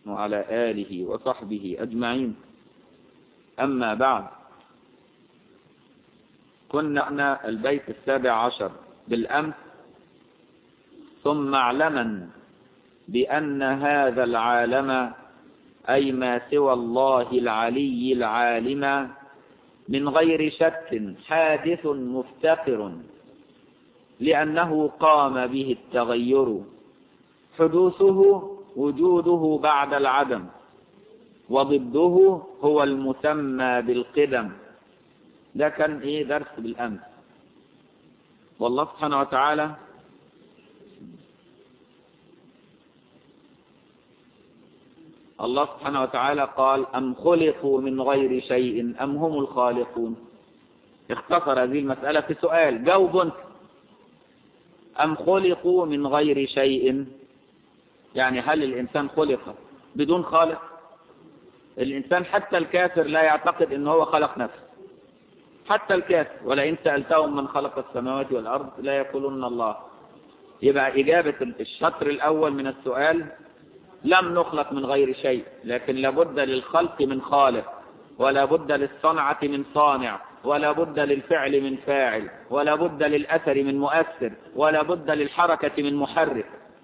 وعلى آله وصحبه أجمعين أما بعد كنا البيت السابع عشر بالأمس ثم اعلما بأن هذا العالم أي ما سوى الله العلي العالم من غير شك حادث مفتقر لأنه قام به التغير حدوثه وجوده بعد العدم وضده هو المسمى بالقدم ده كان ايه درس بالامس والله سبحانه وتعالى الله سبحانه وتعالى قال أم خلقوا من غير شيء أم هم الخالقون اختصر هذه المسألة في سؤال جاوب انت أم خلقوا من غير شيء يعني هل الإنسان خلق بدون خالق الإنسان حتى الكافر لا يعتقد أنه هو خلق نفسه حتى الكافر ولئن سألتهم من خلق السماوات والأرض لا يقولون الله يبقى إجابة الشطر الأول من السؤال لم نخلق من غير شيء لكن لابد للخلق من خالق ولا بد للصنعة من صانع ولا بد للفعل من فاعل ولا بد للأثر من مؤثر ولا بد للحركة من محرك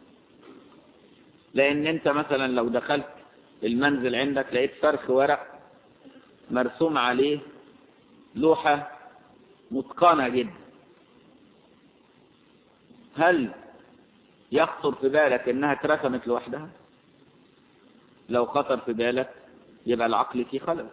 لأن أنت مثلا لو دخلت المنزل عندك لقيت فرخ ورق مرسوم عليه لوحة متقنة جدا هل يخطر في بالك انها اترسمت لوحدها لو خطر في بالك يبقى العقل فيه خلل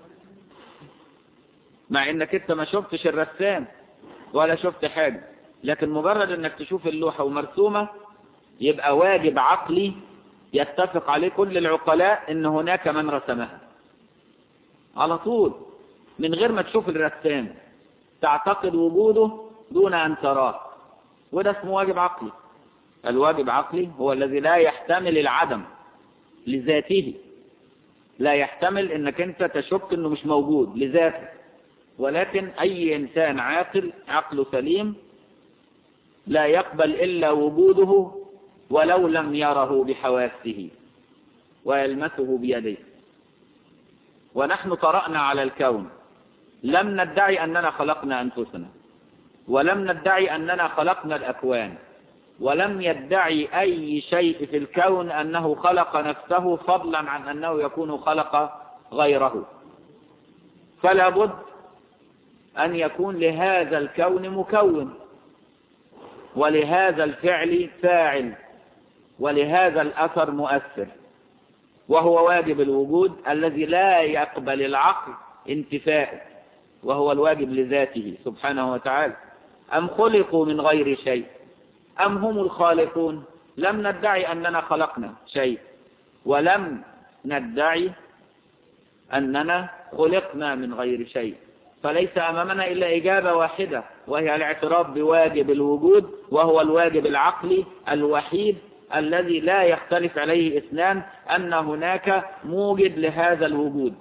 مع انك انت ما شفتش الرسام ولا شفت حاجة لكن مجرد انك تشوف اللوحة ومرسومة يبقى واجب عقلي يتفق عليه كل العقلاء ان هناك من رسمها على طول من غير ما تشوف الرسام تعتقد وجوده دون ان تراه وده اسمه واجب عقلي الواجب عقلي هو الذي لا يحتمل العدم لذاته لا يحتمل انك انت تشك انه مش موجود لذاته ولكن اي انسان عاقل عقله سليم لا يقبل الا وجوده ولو لم يره بحواسه ويلمسه بيديه ونحن طرأنا على الكون لم ندعي أننا خلقنا أنفسنا ولم ندعي أننا خلقنا الأكوان ولم يدعي أي شيء في الكون أنه خلق نفسه فضلا عن أنه يكون خلق غيره فلا بد أن يكون لهذا الكون مكون ولهذا الفعل فاعل ولهذا الأثر مؤثر وهو واجب الوجود الذي لا يقبل العقل انتفاء وهو الواجب لذاته سبحانه وتعالى أم خلقوا من غير شيء أم هم الخالقون لم ندعي أننا خلقنا شيء ولم ندعي أننا خلقنا من غير شيء فليس أمامنا إلا إجابة واحدة وهي الاعتراف بواجب الوجود وهو الواجب العقلي الوحيد الذي لا يختلف عليه اثنان أن هناك موجد لهذا الوجود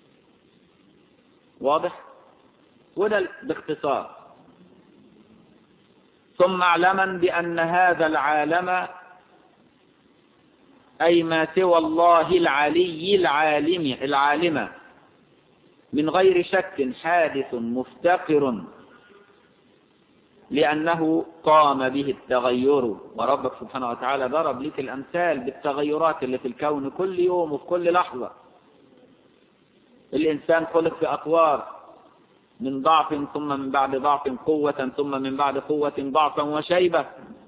واضح؟ وده باختصار ثم اعلما بأن هذا العالم أي ما سوى الله العلي العالم العالم من غير شك حادث مفتقر لأنه قام به التغير وربك سبحانه وتعالى ضرب لك الأمثال بالتغيرات اللي في الكون كل يوم وفي كل لحظة الإنسان خلق في أطوار من ضعف ثم من بعد ضعف قوة ثم من بعد قوة ضعفا وشيبة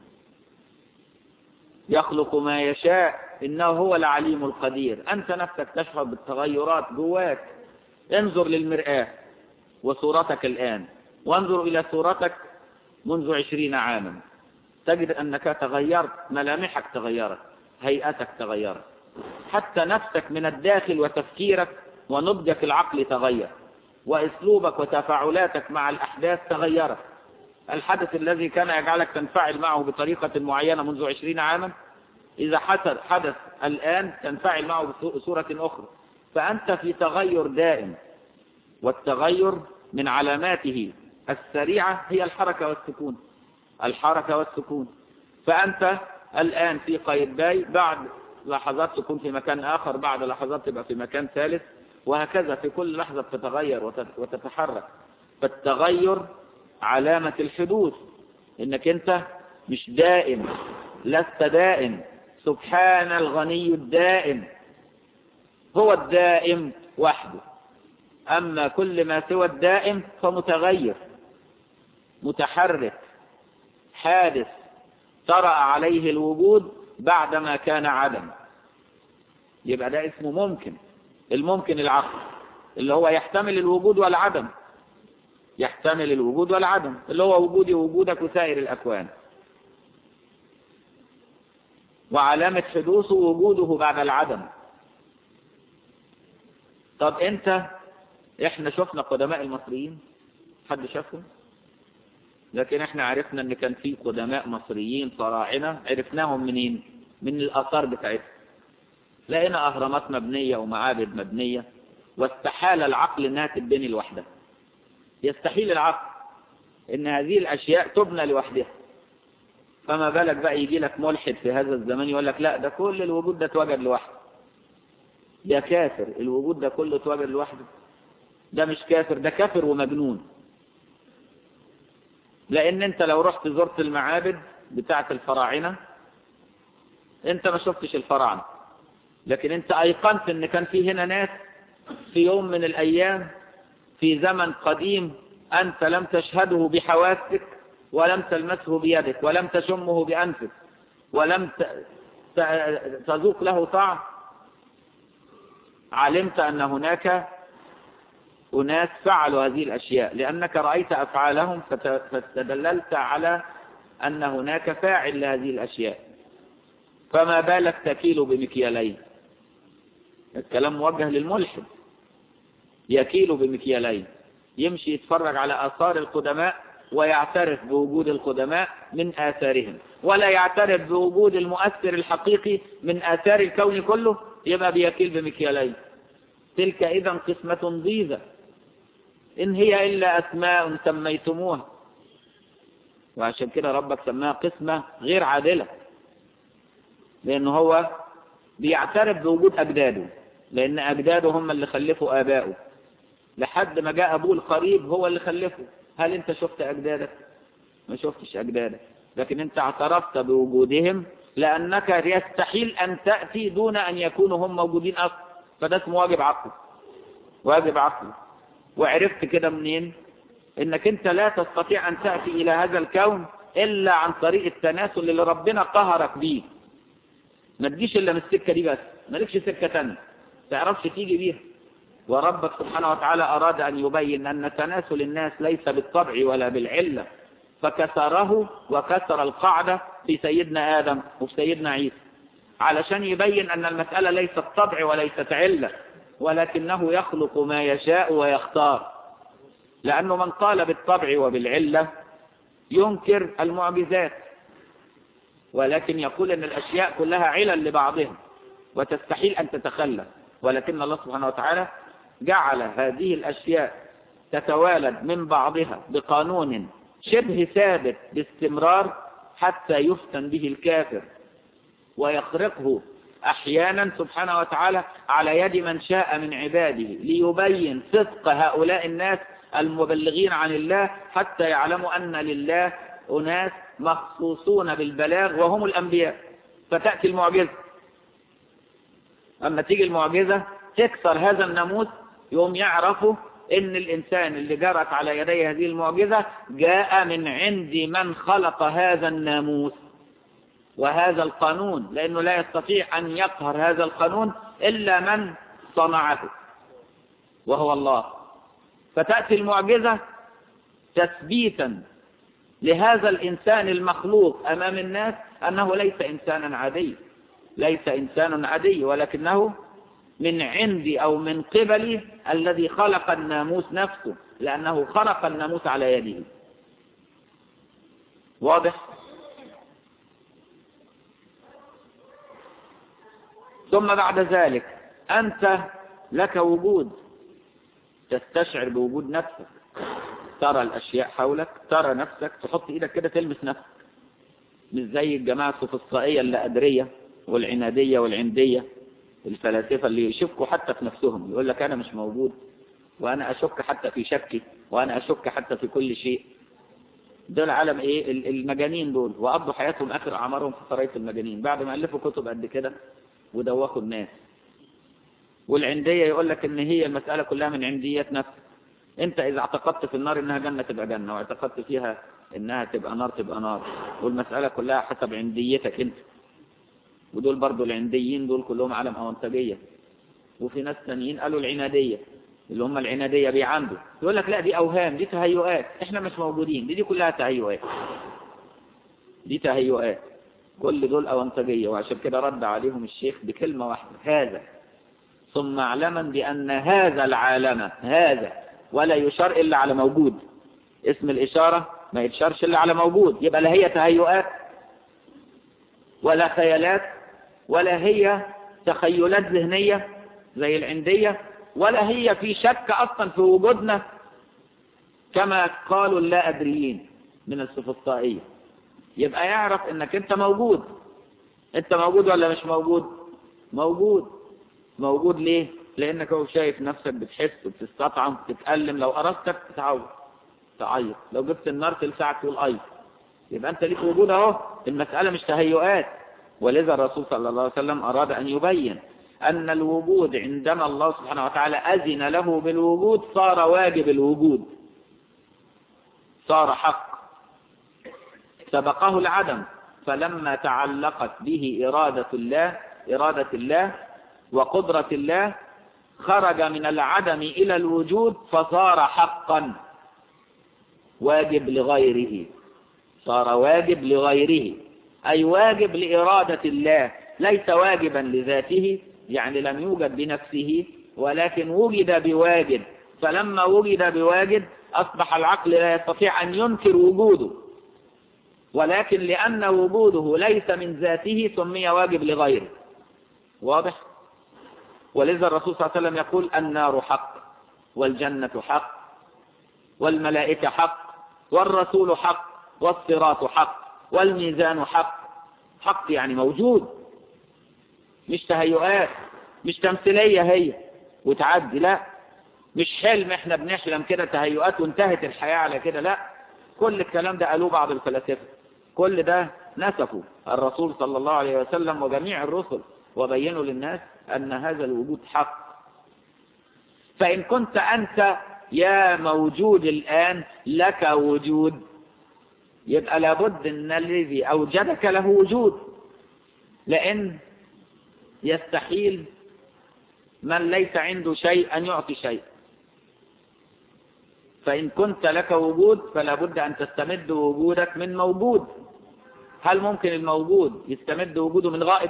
يخلق ما يشاء إنه هو العليم القدير أنت نفسك تشعر بالتغيرات جواك انظر للمرآة وصورتك الآن وانظر إلى صورتك منذ عشرين عاما تجد أنك تغيرت ملامحك تغيرت هيئتك تغيرت حتى نفسك من الداخل وتفكيرك ونضجك العقل تغير واسلوبك وتفاعلاتك مع الاحداث تغيرت الحدث الذي كان يجعلك تنفعل معه بطريقة معينة منذ عشرين عاما إذا حدث حدث الآن تنفعل معه بصورة أخرى فأنت في تغير دائم والتغير من علاماته السريعة هي الحركة والسكون الحركة والسكون فأنت الآن في قيداي بعد لحظات تكون في مكان آخر بعد لحظات تبقى في مكان ثالث وهكذا في كل لحظة تتغير وتتحرك فالتغير علامة الحدوث انك انت مش دائم لست دائم سبحان الغني الدائم هو الدائم وحده أما كل ما سوى الدائم فمتغير متحرك حادث طرأ عليه الوجود بعدما كان عدم يبقى ده اسمه ممكن الممكن العقل اللي هو يحتمل الوجود والعدم يحتمل الوجود والعدم اللي هو وجودي ووجودك وسائر الأكوان وعلامة حدوثه وجوده بعد العدم طب انت احنا شفنا قدماء المصريين حد شافهم لكن احنا عرفنا ان كان في قدماء مصريين فراعنة عرفناهم منين من الاثار بتاعتهم لقينا اهرامات مبنية ومعابد مبنية واستحال العقل انها تبني لوحدها يستحيل العقل ان هذه الاشياء تبنى لوحدها فما بالك بقى يجي لك ملحد في هذا الزمان يقول لك لا ده كل الوجود ده اتوجد لوحده يا كافر الوجود ده كله اتوجد لوحده ده مش كافر ده كافر ومجنون لان انت لو رحت زرت المعابد بتاعه الفراعنه انت ما شفتش الفراعنه لكن انت ايقنت ان كان في هنا ناس في يوم من الايام في زمن قديم انت لم تشهده بحواسك ولم تلمسه بيدك ولم تشمه بانفك ولم تذوق له طعم علمت ان هناك أناس فعلوا هذه الأشياء لأنك رأيت أفعالهم فتدللت على أن هناك فاعل لهذه الأشياء فما بالك تكيل بمكيالين الكلام موجه للملحد يكيل بمكيالين يمشي يتفرج على آثار القدماء ويعترف بوجود القدماء من آثارهم ولا يعترف بوجود المؤثر الحقيقي من آثار الكون كله يبقى بيكيل بمكيالين تلك إذا قسمة ضيزة إن هي إلا أسماء سميتموها وعشان كده ربك سماها قسمة غير عادلة لأن هو بيعترف بوجود أجداده لأن أجداده هم اللي خلفوا آباؤه لحد ما جاء أبوه القريب هو اللي خلفه هل أنت شفت أجدادك؟ ما شفتش أجدادك لكن أنت اعترفت بوجودهم لأنك يستحيل أن تأتي دون أن يكونوا هم موجودين أصلا فده اسمه واجب عقل واجب عقل وعرفت كده منين انك انت لا تستطيع ان تأتي الى هذا الكون الا عن طريق التناسل اللي ربنا قهرك بيه ما تجيش الا من السكة دي بس مالكش سكة تانية تعرفش تيجي بيها وربك سبحانه وتعالى اراد ان يبين ان تناسل الناس ليس بالطبع ولا بالعلة فكسره وكسر القاعدة في سيدنا ادم وفي سيدنا عيسى علشان يبين ان المسألة ليست طبع وليست علة ولكنه يخلق ما يشاء ويختار لأنه من قال بالطبع وبالعلة ينكر المعجزات ولكن يقول أن الأشياء كلها علل لبعضها وتستحيل أن تتخلى ولكن الله سبحانه وتعالى جعل هذه الأشياء تتوالد من بعضها بقانون شبه ثابت باستمرار حتى يفتن به الكافر ويخرقه أحيانا سبحانه وتعالى على يد من شاء من عباده ليبين صدق هؤلاء الناس المبلغين عن الله حتى يعلموا أن لله أناس مخصوصون بالبلاغ وهم الأنبياء فتأتي المعجزة أما تيجي المعجزة تكسر هذا الناموس يوم يعرفوا ان الانسان اللي جرت على يدي هذه المعجزة جاء من عند من خلق هذا الناموس وهذا القانون لأنه لا يستطيع أن يقهر هذا القانون إلا من صنعه وهو الله فتأتي المعجزة تثبيتا لهذا الإنسان المخلوق أمام الناس أنه ليس إنسانا عادي ليس إنسان عادي ولكنه من عندي أو من قبلي الذي خلق الناموس نفسه لأنه خلق الناموس على يده واضح ثم بعد ذلك أنت لك وجود تستشعر بوجود نفسك ترى الأشياء حولك ترى نفسك تحط إيدك كده تلمس نفسك مش زي الجماعة السفسطائية اللي أدرية والعنادية والعندية الفلاسفة اللي يشكوا حتى في نفسهم يقول لك أنا مش موجود وأنا أشك حتى في شكي وأنا أشك حتى في كل شيء دول عالم إيه المجانين دول وقضوا حياتهم آخر أعمارهم في سراية المجانين بعد ما ألفوا كتب قد كده ودوخوا الناس والعندية يقول لك إن هي المسألة كلها من عندية نفس أنت إذا اعتقدت في النار إنها جنة تبقى جنة واعتقدت فيها إنها تبقى نار تبقى نار والمسألة كلها حسب عنديتك أنت ودول برضو العنديين دول كلهم عالم أونتاجية وفي ناس تانيين قالوا العنادية اللي هم العنادية بيعندوا يقول لك لا دي أوهام دي تهيؤات احنا مش موجودين دي دي كلها تهيؤات دي تهيؤات كل دول أونتاجية وعشان كده رد عليهم الشيخ بكلمة واحدة هذا ثم اعلما بأن هذا العالم هذا ولا يشار إلا على موجود اسم الإشارة ما يتشارش إلا على موجود يبقى لا هي تهيؤات ولا خيالات ولا هي تخيلات ذهنية زي العندية ولا هي في شك أصلا في وجودنا كما قالوا اللا أدريين من السفسطائية يبقى يعرف انك انت موجود انت موجود ولا مش موجود موجود موجود ليه لانك هو شايف نفسك بتحس وبتستطعم بتتألم لو قرصتك تتعود تعيط لو جبت النار تلسعك تقول اي يبقى انت ليك وجود اهو المسألة مش تهيؤات ولذا الرسول صلى الله عليه وسلم اراد ان يبين ان الوجود عندما الله سبحانه وتعالى اذن له بالوجود صار واجب الوجود صار حق سبقه العدم فلما تعلقت به إرادة الله إرادة الله وقدرة الله خرج من العدم إلى الوجود فصار حقا واجب لغيره صار واجب لغيره أي واجب لإرادة الله ليس واجبا لذاته يعني لم يوجد بنفسه ولكن وجد بواجب فلما وجد بواجب أصبح العقل لا يستطيع أن ينكر وجوده ولكن لأن وجوده ليس من ذاته سمي واجب لغيره واضح ولذا الرسول صلى الله عليه وسلم يقول النار حق والجنة حق والملائكة حق والرسول حق والصراط حق والميزان حق حق يعني موجود مش تهيؤات مش تمثيلية هي وتعدي لا مش حلم احنا بنحلم كده تهيؤات وانتهت الحياة على كده لا كل الكلام ده قالوه بعض الفلاسفة كل ده نسفوا الرسول صلى الله عليه وسلم وجميع الرسل وبينوا للناس أن هذا الوجود حق فإن كنت أنت يا موجود الآن لك وجود يبقى لابد أن الذي أوجدك له وجود لأن يستحيل من ليس عنده شيء أن يعطي شيء فإن كنت لك وجود فلا بد أن تستمد وجودك من موجود هل ممكن الموجود يستمد وجوده من غائب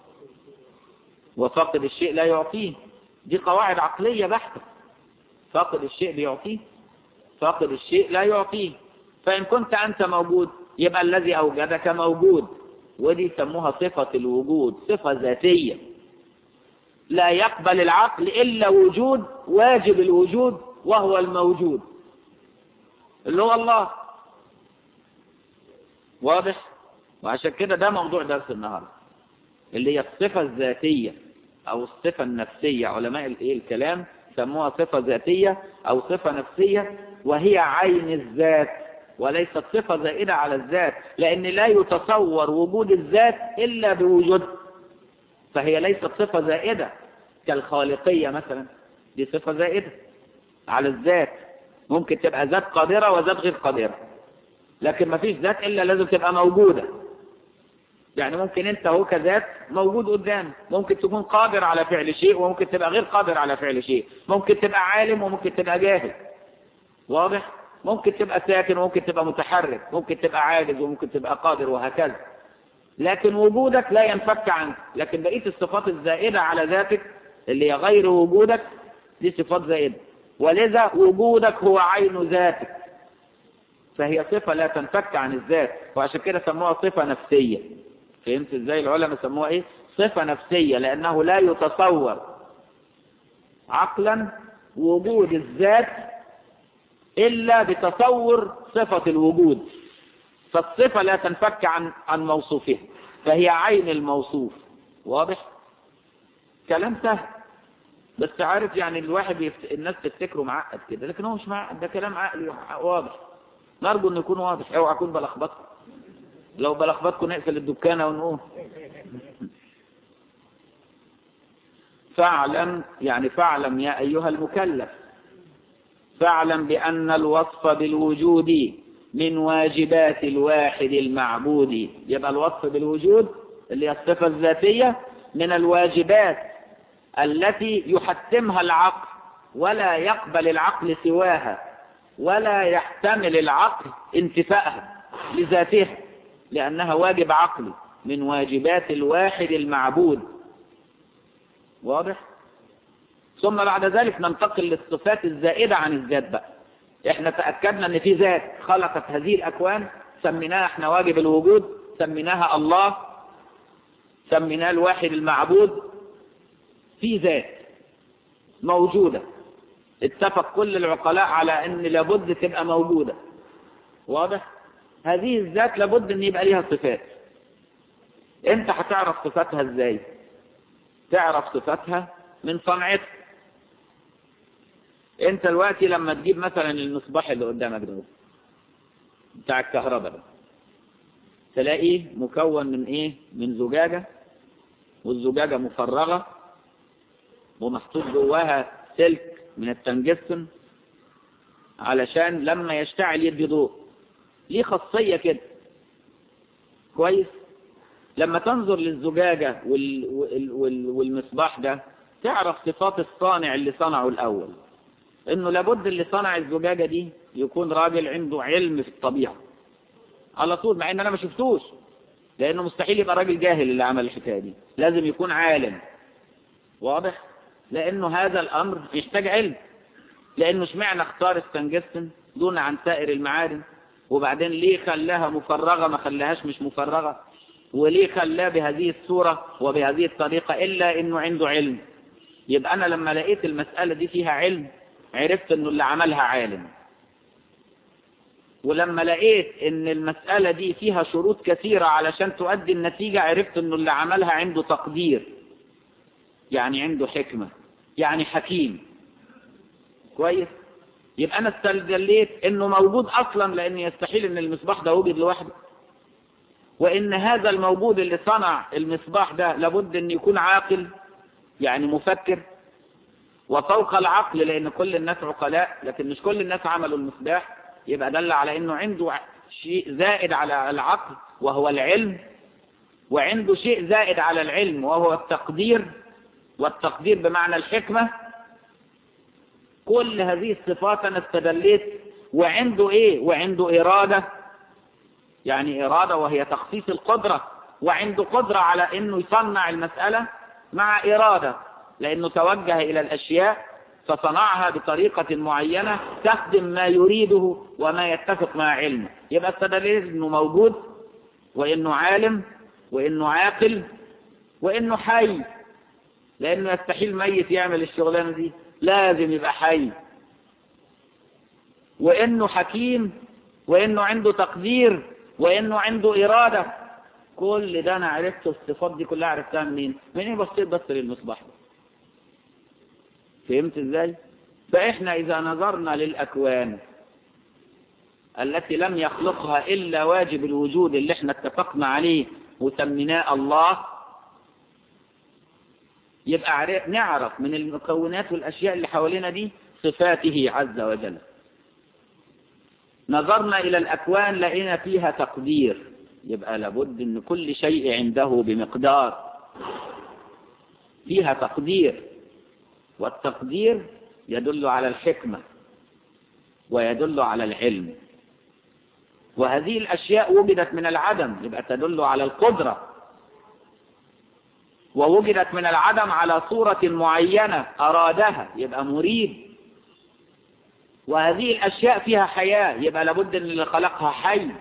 وفاقد الشيء لا يعطيه دي قواعد عقلية بحتة فاقد الشيء بيعطيه فاقد الشيء لا يعطيه فإن كنت أنت موجود يبقى الذي أوجدك موجود ودي يسموها صفة الوجود صفة ذاتية لا يقبل العقل إلا وجود واجب الوجود وهو الموجود اللي هو الله واضح وعشان كده ده موضوع درس النهاردة اللي هي الصفة الذاتية أو الصفة النفسية علماء الايه الكلام سموها صفة ذاتية أو صفة نفسية وهي عين الذات وليست صفة زائدة على الذات لأن لا يتصور وجود الذات إلا بوجود فهي ليست صفة زائدة كالخالقية مثلا دي صفة زائدة على الذات ممكن تبقى ذات قادرة وذات غير قادرة لكن ما فيش ذات إلا لازم تبقى موجودة يعني ممكن انت هو كذات موجود قدام ممكن تكون قادر على فعل شيء وممكن تبقى غير قادر على فعل شيء ممكن تبقى عالم وممكن تبقى جاهل واضح ممكن تبقى ساكن وممكن تبقى متحرك ممكن تبقى عاجز وممكن تبقى قادر وهكذا لكن وجودك لا ينفك عنك لكن بقية الصفات الزائدة على ذاتك اللي هي غير وجودك دي صفات زائدة ولذا وجودك هو عين ذاتك فهي صفة لا تنفك عن الذات وعشان كده سموها صفة نفسية فهمت ازاي العلماء سموها ايه صفة نفسية لانه لا يتصور عقلا وجود الذات الا بتصور صفة الوجود فالصفة لا تنفك عن عن موصوفها فهي عين الموصوف واضح كلام سهل بس عارف يعني الواحد بيفت... الناس تفتكره معقد كده لكن هو مش معقد ده كلام عقلي واضح نرجو انه يكون واضح اوعى اكون بلخبطكم لو بلخبطكم نقفل الدكانه ونقوم فاعلم يعني فاعلم يا ايها المكلف فاعلم بان الوصف بالوجود من واجبات الواحد المعبود يبقى الوصف بالوجود اللي هي الصفه الذاتيه من الواجبات التي يحتمها العقل ولا يقبل العقل سواها ولا يحتمل العقل انتفاءها لذاتها لأنها واجب عقلي من واجبات الواحد المعبود واضح ثم بعد ذلك ننتقل للصفات الزائدة عن الذات بقى احنا تأكدنا ان في ذات خلقت هذه الأكوان سميناها احنا واجب الوجود سميناها الله سميناه الواحد المعبود في ذات موجودة اتفق كل العقلاء على ان لابد تبقى موجودة واضح هذه الذات لابد ان يبقى ليها صفات انت هتعرف صفاتها ازاي تعرف صفاتها من صنعتها انت دلوقتي لما تجيب مثلا المصباح اللي قدامك ده بتاع الكهرباء ده تلاقيه مكون من ايه من زجاجة والزجاجة مفرغة ومحطوط جواها سلك من التنجستن علشان لما يشتعل يدي ضوء ليه خاصية كده كويس لما تنظر للزجاجة وال... وال... والمصباح ده تعرف صفات الصانع اللي صنعه الأول انه لابد اللي صنع الزجاجة دي يكون راجل عنده علم في الطبيعة على طول مع ان انا ما شفتوش لانه مستحيل يبقى راجل جاهل اللي عمل الحكاية دي لازم يكون عالم واضح لانه هذا الامر يحتاج علم لانه اشمعنى اختار التنجستن دون عن سائر المعادن وبعدين ليه خلاها مفرغة ما خلاهاش مش مفرغة وليه خلاه بهذه الصورة وبهذه الطريقة إلا إنه عنده علم يبقى أنا لما لقيت المسألة دي فيها علم عرفت إنه اللي عملها عالم ولما لقيت إن المسألة دي فيها شروط كثيرة علشان تؤدي النتيجة عرفت إنه اللي عملها عنده تقدير يعني عنده حكمة يعني حكيم كويس يبقى أنا استدليت إنه موجود أصلا لأن يستحيل إن المصباح ده وجد لوحده وإن هذا الموجود اللي صنع المصباح ده لابد أن يكون عاقل يعني مفكر وفوق العقل لأن كل الناس عقلاء لكن مش كل الناس عملوا المصباح يبقى دل على أنه عنده شيء زائد على العقل وهو العلم وعنده شيء زائد على العلم وهو التقدير والتقدير بمعنى الحكمة كل هذه الصفات أنا استدليت وعنده إيه وعنده إرادة يعني إرادة وهي تخصيص القدرة وعنده قدرة على أنه يصنع المسألة مع إرادة لأنه توجه إلى الأشياء فصنعها بطريقة معينة تخدم ما يريده وما يتفق مع علمه يبقى التدليل أنه موجود وأنه عالم وأنه عاقل وأنه حي لأنه يستحيل ميت يعمل الشغلانة دي لازم يبقى حي وأنه حكيم وأنه عنده تقدير وانه عنده ارادة كل ده انا عرفت الصفات دي كلها عرفتها منين منين بصيت بس للمصباح ده فهمت ازاي فاحنا اذا نظرنا للاكوان التي لم يخلقها الا واجب الوجود اللي احنا اتفقنا عليه وسميناه الله يبقى نعرف من المكونات والاشياء اللي حوالينا دي صفاته عز وجل نظرنا إلى الأكوان لقينا فيها تقدير يبقى لابد أن كل شيء عنده بمقدار فيها تقدير والتقدير يدل على الحكمة ويدل على العلم وهذه الأشياء وجدت من العدم يبقى تدل على القدرة ووجدت من العدم على صورة معينة أرادها يبقى مريد وهذه الأشياء فيها حياة يبقى لابد أن اللي خلقها حي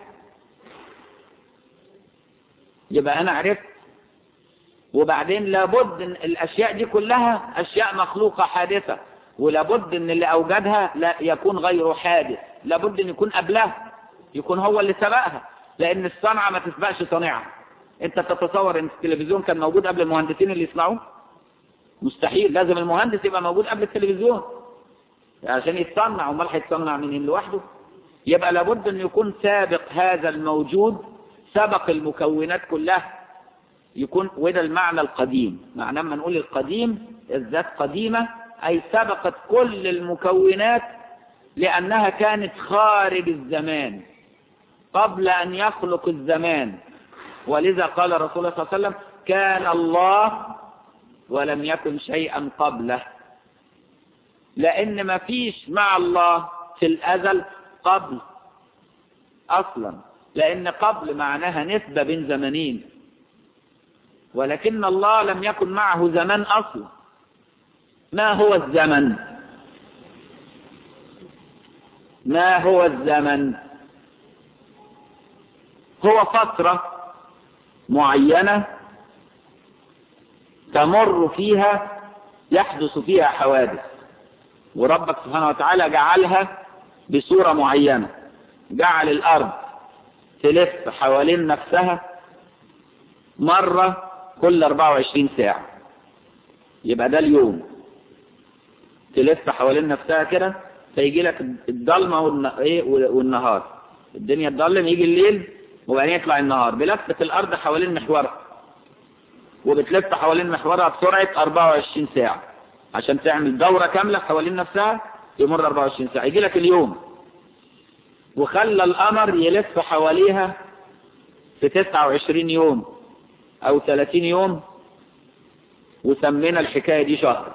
يبقى أنا عرفت وبعدين لابد أن الأشياء دي كلها أشياء مخلوقة حادثة ولابد أن اللي أوجدها لا يكون غير حادث لابد أن يكون قبلها يكون هو اللي سبقها لأن الصنعة ما تسبقش صانعها انت تتصور ان التلفزيون كان موجود قبل المهندسين اللي يصنعوه مستحيل لازم المهندس يبقى موجود قبل التلفزيون عشان يتصنع امال هيتصنع منين لوحده يبقى لابد ان يكون سابق هذا الموجود سبق المكونات كلها يكون وده المعنى القديم معنى ما نقول القديم الذات قديمة أي سبقت كل المكونات لأنها كانت خارج الزمان قبل أن يخلق الزمان ولذا قال رسول الله صلى الله عليه وسلم كان الله ولم يكن شيئا قبله لأن ما فيش مع الله في الأزل قبل أصلا لأن قبل معناها نسبة بين زمنين ولكن الله لم يكن معه زمان أصلا ما هو الزمن ما هو الزمن هو فترة معينة تمر فيها يحدث فيها حوادث وربك سبحانه وتعالى جعلها بصورة معينة جعل الأرض تلف حوالين نفسها مرة كل 24 ساعة يبقى ده اليوم تلف حوالين نفسها كده فيجي لك الضلمة والنهار الدنيا تضلم يجي الليل وبعدين يطلع النهار بلفة الأرض حوالين محورها وبتلف حوالين محورها بسرعة 24 ساعة عشان تعمل دورة كاملة حوالين نفسها يمر 24 ساعة يجي لك اليوم وخلى القمر يلف حواليها في 29 يوم او 30 يوم وسمينا الحكاية دي شهر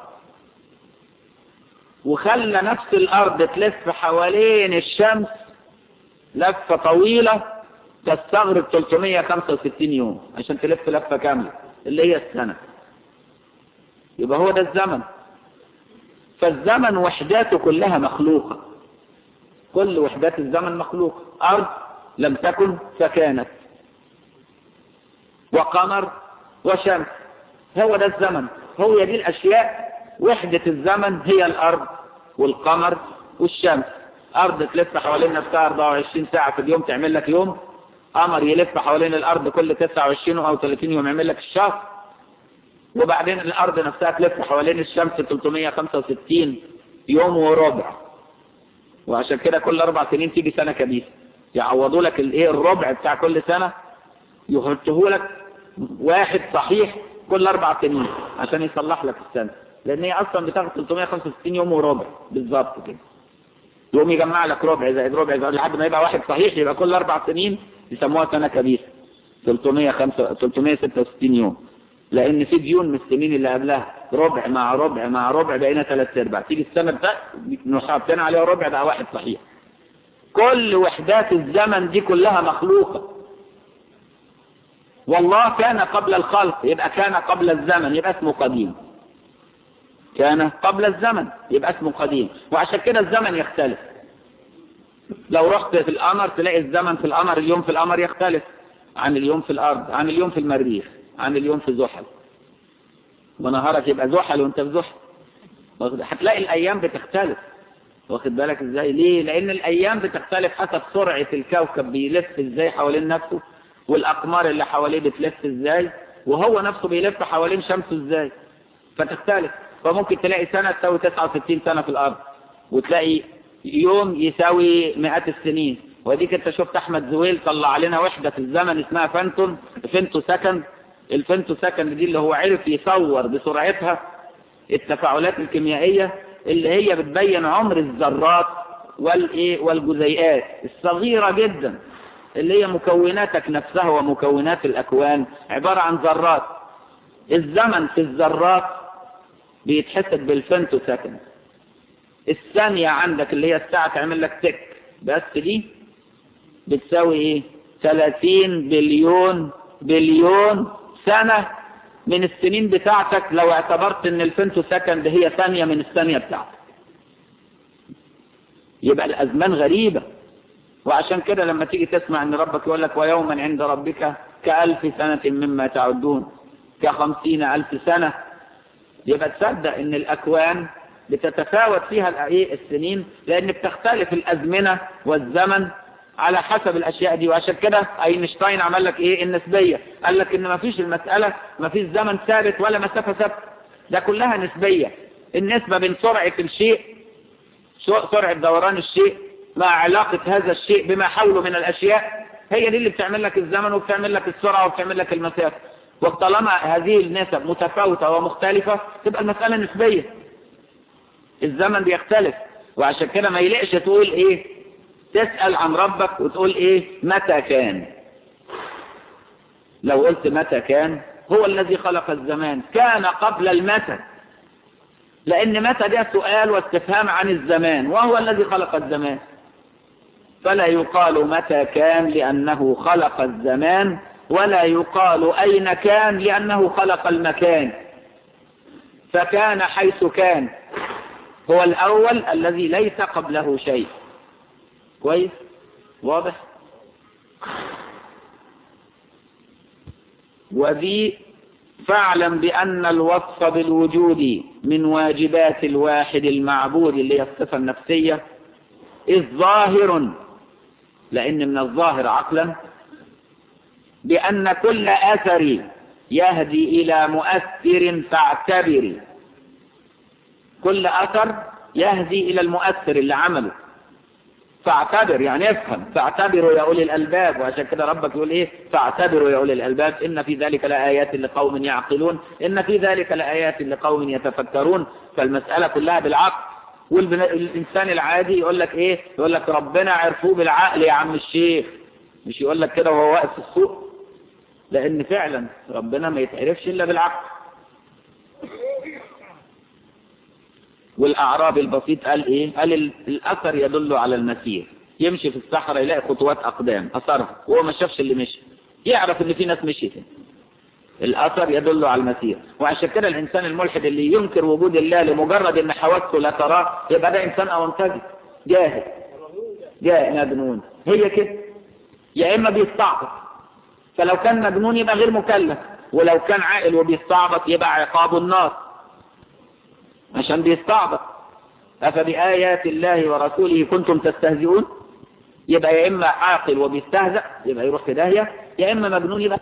وخلى نفس الارض تلف حوالين الشمس لفة طويلة تستغرق 365 يوم عشان تلف لفة كاملة اللي هي السنة يبقى هو ده الزمن فالزمن وحداته كلها مخلوقة كل وحدات الزمن مخلوقة أرض لم تكن فكانت وقمر وشمس هو ده الزمن هو دي الأشياء وحدة الزمن هي الأرض والقمر والشمس أرض تلف حوالين نفسها 24 ساعة في اليوم تعمل لك يوم قمر يلف حوالين الأرض كل 29 أو 30 يوم يعمل لك الشهر وبعدين الأرض نفسها تلف حوالين الشمس 365 يوم وربع وعشان كده كل أربع سنين تيجي سنة كبيسة يعوضوا لك الايه الربع بتاع كل سنة يحطه لك واحد صحيح كل أربع سنين عشان يصلح لك السنة لأن هي أصلا بتاخد 365 يوم وربع بالظبط كده يوم يجمع لك ربع زائد ربع زائد لحد ما يبقى واحد صحيح يبقى كل أربع سنين يسموها سنة كبيسة 366 يوم لأن في ديون من السنين اللي قبلها ربع مع ربع مع ربع بقينا ثلاث أرباع تيجي السنة بتاع نحطين عليها ربع ده واحد صحيح كل وحدات الزمن دي كلها مخلوقة والله كان قبل الخلق يبقى كان قبل الزمن يبقى اسمه قديم كان قبل الزمن يبقى اسمه قديم وعشان كده الزمن يختلف لو رحت في القمر تلاقي الزمن في القمر اليوم في القمر يختلف عن اليوم في الأرض عن اليوم في المريخ عن اليوم في زحل ونهارك يبقى زحل وانت في زحل هتلاقي الأيام بتختلف واخد بالك ازاي ليه لأن الأيام بتختلف حسب سرعة الكوكب بيلف ازاي حوالين نفسه والأقمار اللي حواليه بتلف ازاي وهو نفسه بيلف حوالين شمسه ازاي فتختلف فممكن تلاقي سنة تساوي 69 سنة في الأرض وتلاقي يوم يساوي مئات السنين وديك انت شفت احمد زويل طلع علينا وحدة في الزمن اسمها فانتون فينتو سكند الفينتو سكند دي اللي هو عرف يصور بسرعتها التفاعلات الكيميائية اللي هي بتبين عمر الذرات والايه والجزيئات الصغيرة جدا اللي هي مكوناتك نفسها ومكونات الأكوان عبارة عن ذرات الزمن في الذرات بيتحسب بالفنتو سكند الثانية عندك اللي هي الساعة تعمل لك تك بس دي بتساوي ايه 30 بليون بليون سنة من السنين بتاعتك لو اعتبرت ان الفنتو سكند هي ثانية من الثانية بتاعتك يبقى الازمان غريبة وعشان كده لما تيجي تسمع ان ربك يقول لك ويوما عند ربك كألف سنة مما تعدون كخمسين ألف سنة يبقى تصدق ان الاكوان بتتفاوت فيها الايه السنين لان بتختلف الازمنة والزمن على حسب الاشياء دي وعشان كده اينشتاين عمل لك ايه النسبية قال لك ان ما فيش المسألة ما فيش زمن ثابت ولا مسافة ثابتة ده كلها نسبية النسبة بين سرعة الشيء سرعة دوران الشيء مع علاقة هذا الشيء بما حوله من الاشياء هي دي اللي بتعمل لك الزمن وبتعمل لك السرعة وبتعمل لك المسافة وطالما هذه النسب متفاوتة ومختلفة تبقى المسألة نسبية الزمن بيختلف وعشان كده ما يلقش تقول ايه تسأل عن ربك وتقول ايه متى كان لو قلت متى كان هو الذي خلق الزمان كان قبل المتى لان متى ده سؤال واستفهام عن الزمان وهو الذي خلق الزمان فلا يقال متى كان لأنه خلق الزمان ولا يقال أين كان لأنه خلق المكان فكان حيث كان هو الأول الذي ليس قبله شيء كويس واضح وذي فاعلم بأن الوصف بالوجود من واجبات الواحد المعبود اللي هي الصفة النفسية إذ ظاهر لأن من الظاهر عقلا بأن كل أثر يهدي إلى مؤثر فاعتبري كل أثر يهدي إلى المؤثر اللي عمله فاعتبر يعني افهم فاعتبروا يا أولي الألباب وعشان كده ربك يقول إيه فاعتبروا يا أولي الألباب إن في ذلك لآيات لقوم يعقلون إن في ذلك لآيات لقوم يتفكرون فالمسألة كلها بالعقل والإنسان العادي يقول لك إيه يقول لك ربنا عرفوه بالعقل يا عم الشيخ مش يقول لك كده وهو واقف في السوق لأن فعلا ربنا ما يتعرفش إلا بالعقل والأعراب البسيط قال إيه قال الأثر يدل على المسير يمشي في الصحراء يلاقي خطوات أقدام أثرها وهو ما شافش اللي مشي يعرف إن في ناس مشيت الأثر يدل على المسير وعشان كده الإنسان الملحد اللي ينكر وجود الله لمجرد إن حواسه لا تراه يبقى ده إنسان أونتجي جاهل جاهل مجنون هي كده يا إما بيستعبط فلو كان مجنون يبقى غير مكلف ولو كان عاقل وبيستعبط يبقى عقاب النار عشان بيستعبط أفبآيات الله ورسوله كنتم تستهزئون يبقى يا إما عاقل وبيستهزأ يبقى يروح في داهية يا إما مجنون يبقى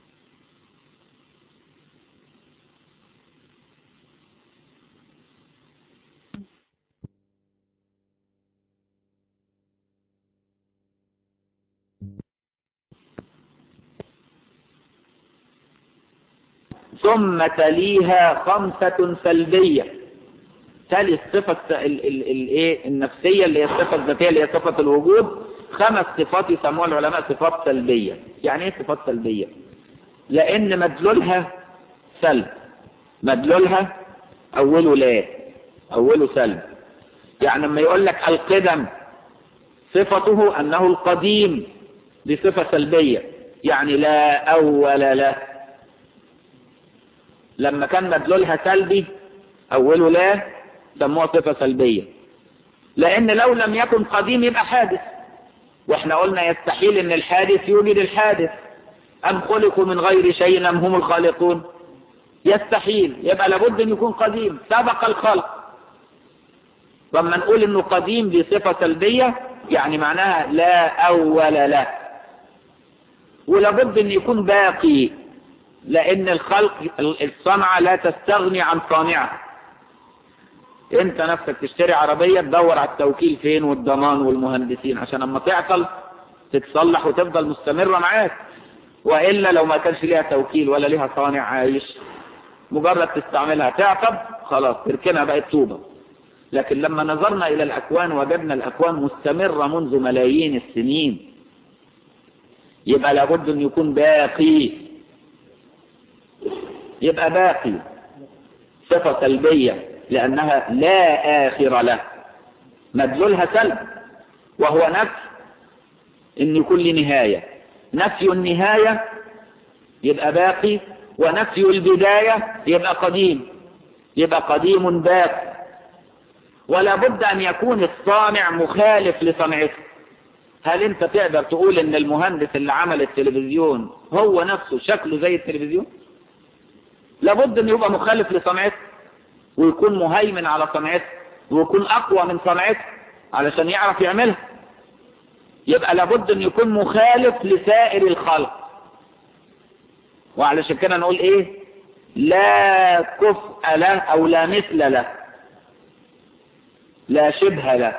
ثم تليها خمسة سلبية تلي الصفة الايه النفسية اللي هي الصفة الذاتية اللي هي صفة الوجود خمس صفات يسموها العلماء صفات سلبية يعني ايه صفات سلبية لان مدلولها سلب مدلولها اوله لا اوله سلب يعني لما يقول لك القدم صفته انه القديم دي صفة سلبية يعني لا اول له لما كان مدلولها سلبي أوله لا سموها صفة سلبية لأن لو لم يكن قديم يبقى حادث واحنا قلنا يستحيل ان الحادث يوجد الحادث أم خلقوا من غير شيء أم هم الخالقون يستحيل يبقى لابد أن يكون قديم سبق الخلق لما نقول انه قديم دي صفة سلبية يعني معناها لا أول له ولابد أن يكون باقي لأن الخلق الصنعة لا تستغني عن صانعها انت نفسك تشتري عربية تدور على التوكيل فين والضمان والمهندسين عشان اما تعطل تتصلح وتفضل مستمرة معاك وإلا لو ما كانش ليها توكيل ولا ليها صانع عايش مجرد تستعملها تعطب خلاص تركنها بقت طوبة لكن لما نظرنا إلى الأكوان وجدنا الأكوان مستمرة منذ ملايين السنين يبقى لابد أن يكون باقي يبقى باقي صفة سلبية لأنها لا آخر له مدلولها سلب وهو نفي أن يكون له نهاية نفي النهاية يبقى باقي ونفي البداية يبقى قديم يبقى قديم باقي ولا بد أن يكون الصانع مخالف لصنعته هل انت تقدر تقول ان المهندس اللي عمل التلفزيون هو نفسه شكله زي التلفزيون لابد ان يبقى مخالف لصنعته ويكون مهيمن على صنعته ويكون اقوى من صنعته علشان يعرف يعملها يبقى لابد ان يكون مخالف لسائر الخلق وعلشان كده نقول ايه لا كفء له او لا مثل له لا شبه له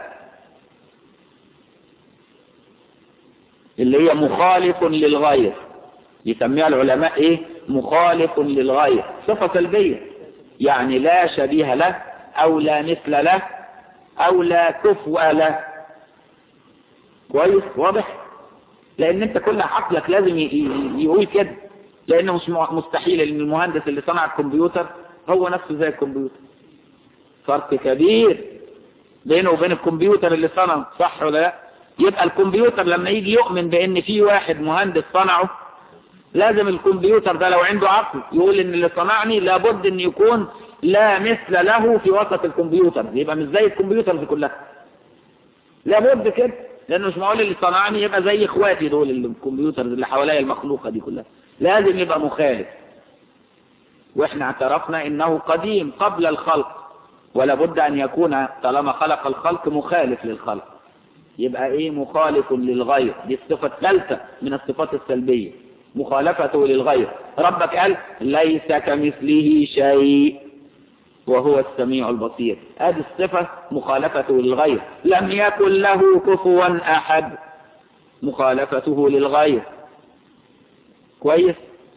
اللي هي مخالف للغير يسميها العلماء ايه مخالف للغير صفة سلبية يعني لا شبيه له او لا مثل له او لا كفء له كويس واضح لان انت كل عقلك لازم يقول كده لانه مش مستحيل ان المهندس اللي صنع الكمبيوتر هو نفسه زي الكمبيوتر فرق كبير بينه وبين الكمبيوتر اللي صنعه صح ولا لا يبقى الكمبيوتر لما يجي يؤمن بان في واحد مهندس صنعه لازم الكمبيوتر ده لو عنده عقل يقول ان اللي صنعني لابد ان يكون لا مثل له في وسط الكمبيوتر يبقى مش زي الكمبيوتر دي كلها لابد كده لانه مش معقول اللي صنعني يبقى زي اخواتي دول الكمبيوتر اللي حواليا المخلوقه دي كلها لازم يبقى مخالف واحنا اعترفنا انه قديم قبل الخلق ولا بد ان يكون طالما خلق الخلق مخالف للخلق يبقى ايه مخالف للغير دي الصفة الثالثة من الصفات السلبية مخالفته للغير ربك قال ليس كمثله شيء وهو السميع البصير هذه الصفة مخالفته للغير لم يكن له كفوا احد مخالفته للغير كويس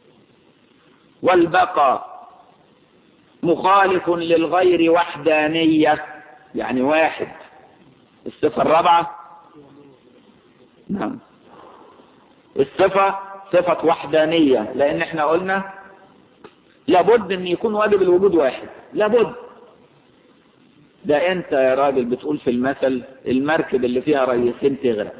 والبقاء مخالف للغير وحدانية يعني واحد الصفة الرابعة نعم الصفة صفة وحدانية لان احنا قلنا لابد ان يكون واجب الوجود واحد لابد ده انت يا راجل بتقول في المثل المركب اللي فيها رئيسين تغرق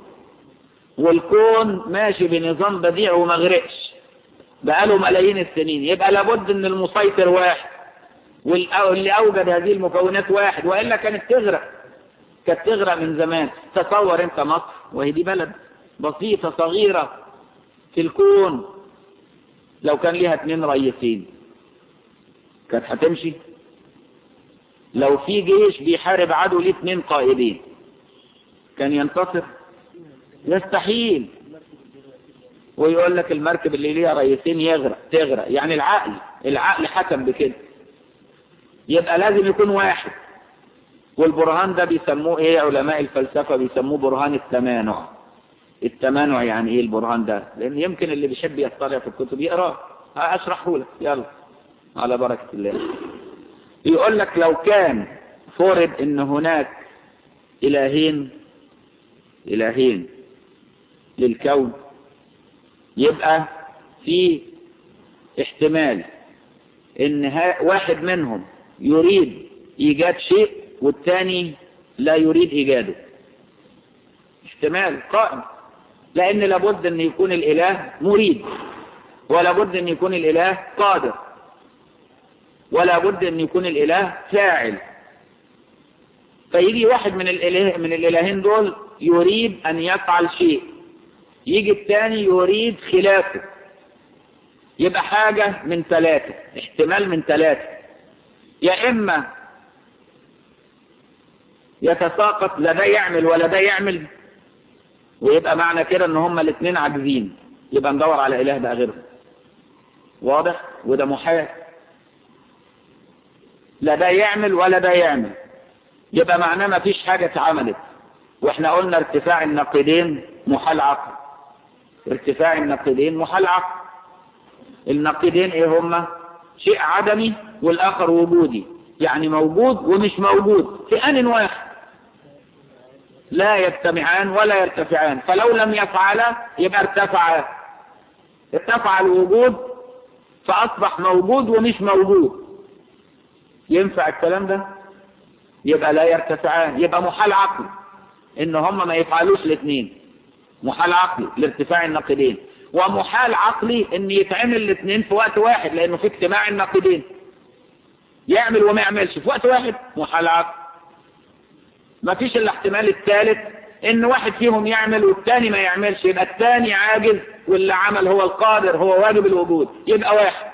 والكون ماشي بنظام بديع وما غرقش بقاله ملايين السنين يبقى لابد ان المسيطر واحد واللي اوجد هذه المكونات واحد والا كانت تغرق كانت تغرق من زمان تصور انت مصر وهي دي بلد بسيطة صغيرة في الكون لو كان ليها اتنين رئيسين كانت هتمشي لو في جيش بيحارب عدو ليه اتنين قائدين كان ينتصر يستحيل ويقول لك المركب اللي ليها رئيسين يغرق تغرق يعني العقل العقل حكم بكده يبقى لازم يكون واحد والبرهان ده بيسموه ايه علماء الفلسفة بيسموه برهان التمانع التمانع يعني ايه البرهان ده لان يمكن اللي بيحب يطلع في الكتب يقراه اشرحه لك يلا على بركة الله يقول لك لو كان فرض ان هناك الهين الهين للكون يبقى في احتمال ان واحد منهم يريد ايجاد شيء والتاني لا يريد ايجاده احتمال قائم لان لابد ان يكون الاله مريد ولا بد ان يكون الاله قادر ولا بد ان يكون الاله فاعل فيجي واحد من الاله من الالهين دول يريد ان يفعل شيء يجي الثاني يريد خلافه يبقى حاجة من ثلاثة احتمال من ثلاثة يا اما يتساقط لا ده يعمل ولا ده يعمل ويبقى معنى كده ان هما الاثنين عاجزين يبقى ندور على اله بقى غيرهم واضح وده محال لا ده يعمل ولا ده يعمل يبقى معناه ما فيش حاجة اتعملت واحنا قلنا ارتفاع النقيضين محال عقل ارتفاع النقيضين محال عقل النقيضين ايه هما شيء عدمي والاخر وجودي يعني موجود ومش موجود في ان واحد لا يجتمعان ولا يرتفعان فلو لم يفعلا يبقى ارتفعا ارتفع الوجود فاصبح موجود ومش موجود ينفع الكلام ده يبقى لا يرتفعان يبقى محال عقل ان هم ما يفعلوش الاثنين محال عقلي لارتفاع النقيضين ومحال عقلي ان يتعمل الاثنين في وقت واحد لانه في اجتماع النقيضين يعمل وما يعملش في وقت واحد محال عقل ما فيش الا احتمال الثالث ان واحد فيهم يعمل والثاني ما يعملش يبقى الثاني عاجز واللي عمل هو القادر هو واجب الوجود يبقى واحد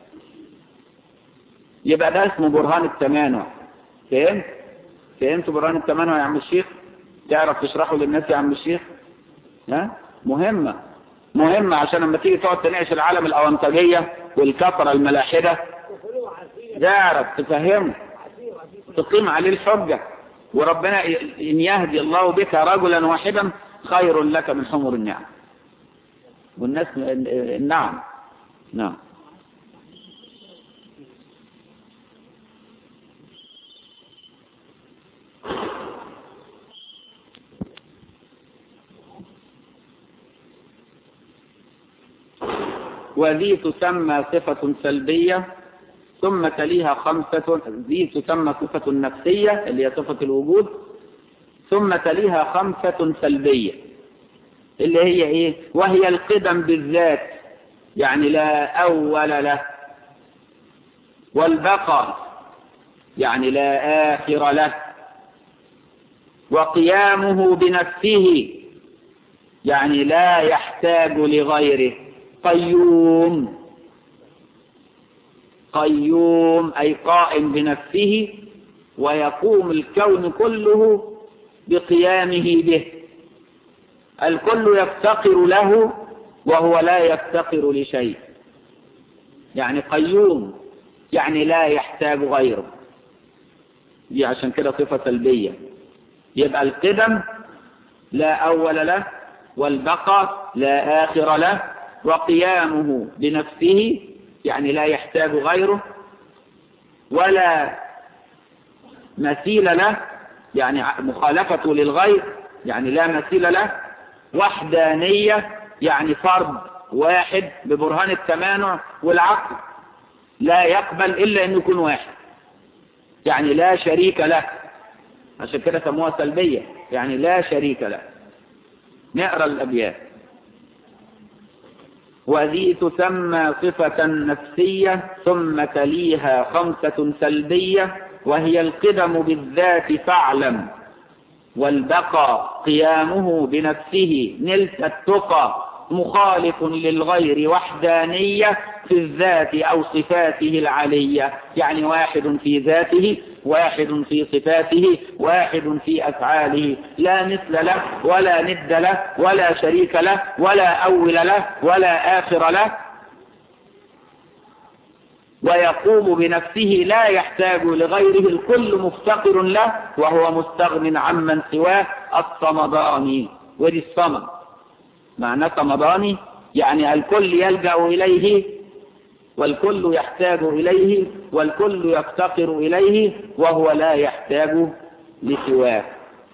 يبقى ده اسمه برهان التمانع فهمت فهمت برهان التمانع يا عم الشيخ تعرف تشرحه للناس يا عم الشيخ ها مهمة مهمة عشان لما تيجي تقعد تناقش العالم الأونطجية والكفرة الملاحدة تعرف تفهمه تقيم عليه الحجة وربنا إن يهدي الله بك رجلا واحدا خير لك من حمر النعم والناس نعم نعم وذي تسمى صفة سلبية ثم تليها خمسة ذي تسمى صفة نفسية اللي هي صفة الوجود ثم تليها خمسة سلبية اللي هي ايه وهي القدم بالذات يعني لا أول له والبقاء يعني لا آخر له وقيامه بنفسه يعني لا يحتاج لغيره قيوم قيوم أي قائم بنفسه ويقوم الكون كله بقيامه به الكل يفتقر له وهو لا يفتقر لشيء يعني قيوم يعني لا يحتاج غيره دي عشان كده صفة سلبية يبقى القدم لا أول له والبقاء لا آخر له وقيامه بنفسه يعني لا يحتاج غيره ولا مثيل له يعني مخالفته للغير يعني لا مثيل له وحدانية يعني فرد واحد ببرهان التمانع والعقل لا يقبل إلا أن يكون واحد يعني لا شريك له عشان كده سموها سلبية يعني لا شريك له نقرأ الأبيات وذي تسمى صفة نفسية ثم تليها خمسة سلبية وهي القدم بالذات فاعلم والبقى قيامه بنفسه نلت التقى مخالف للغير وحدانية في الذات أو صفاته العلية يعني واحد في ذاته واحد في صفاته واحد في أفعاله لا مثل له ولا ند له ولا شريك له ولا أول له ولا آخر له ويقوم بنفسه لا يحتاج لغيره الكل مفتقر له وهو مستغن عمن سواه الصمداني ودي الصمد معناه صمداني يعني الكل يلجأ إليه والكل يحتاج إليه والكل يفتقر إليه وهو لا يحتاج لسواه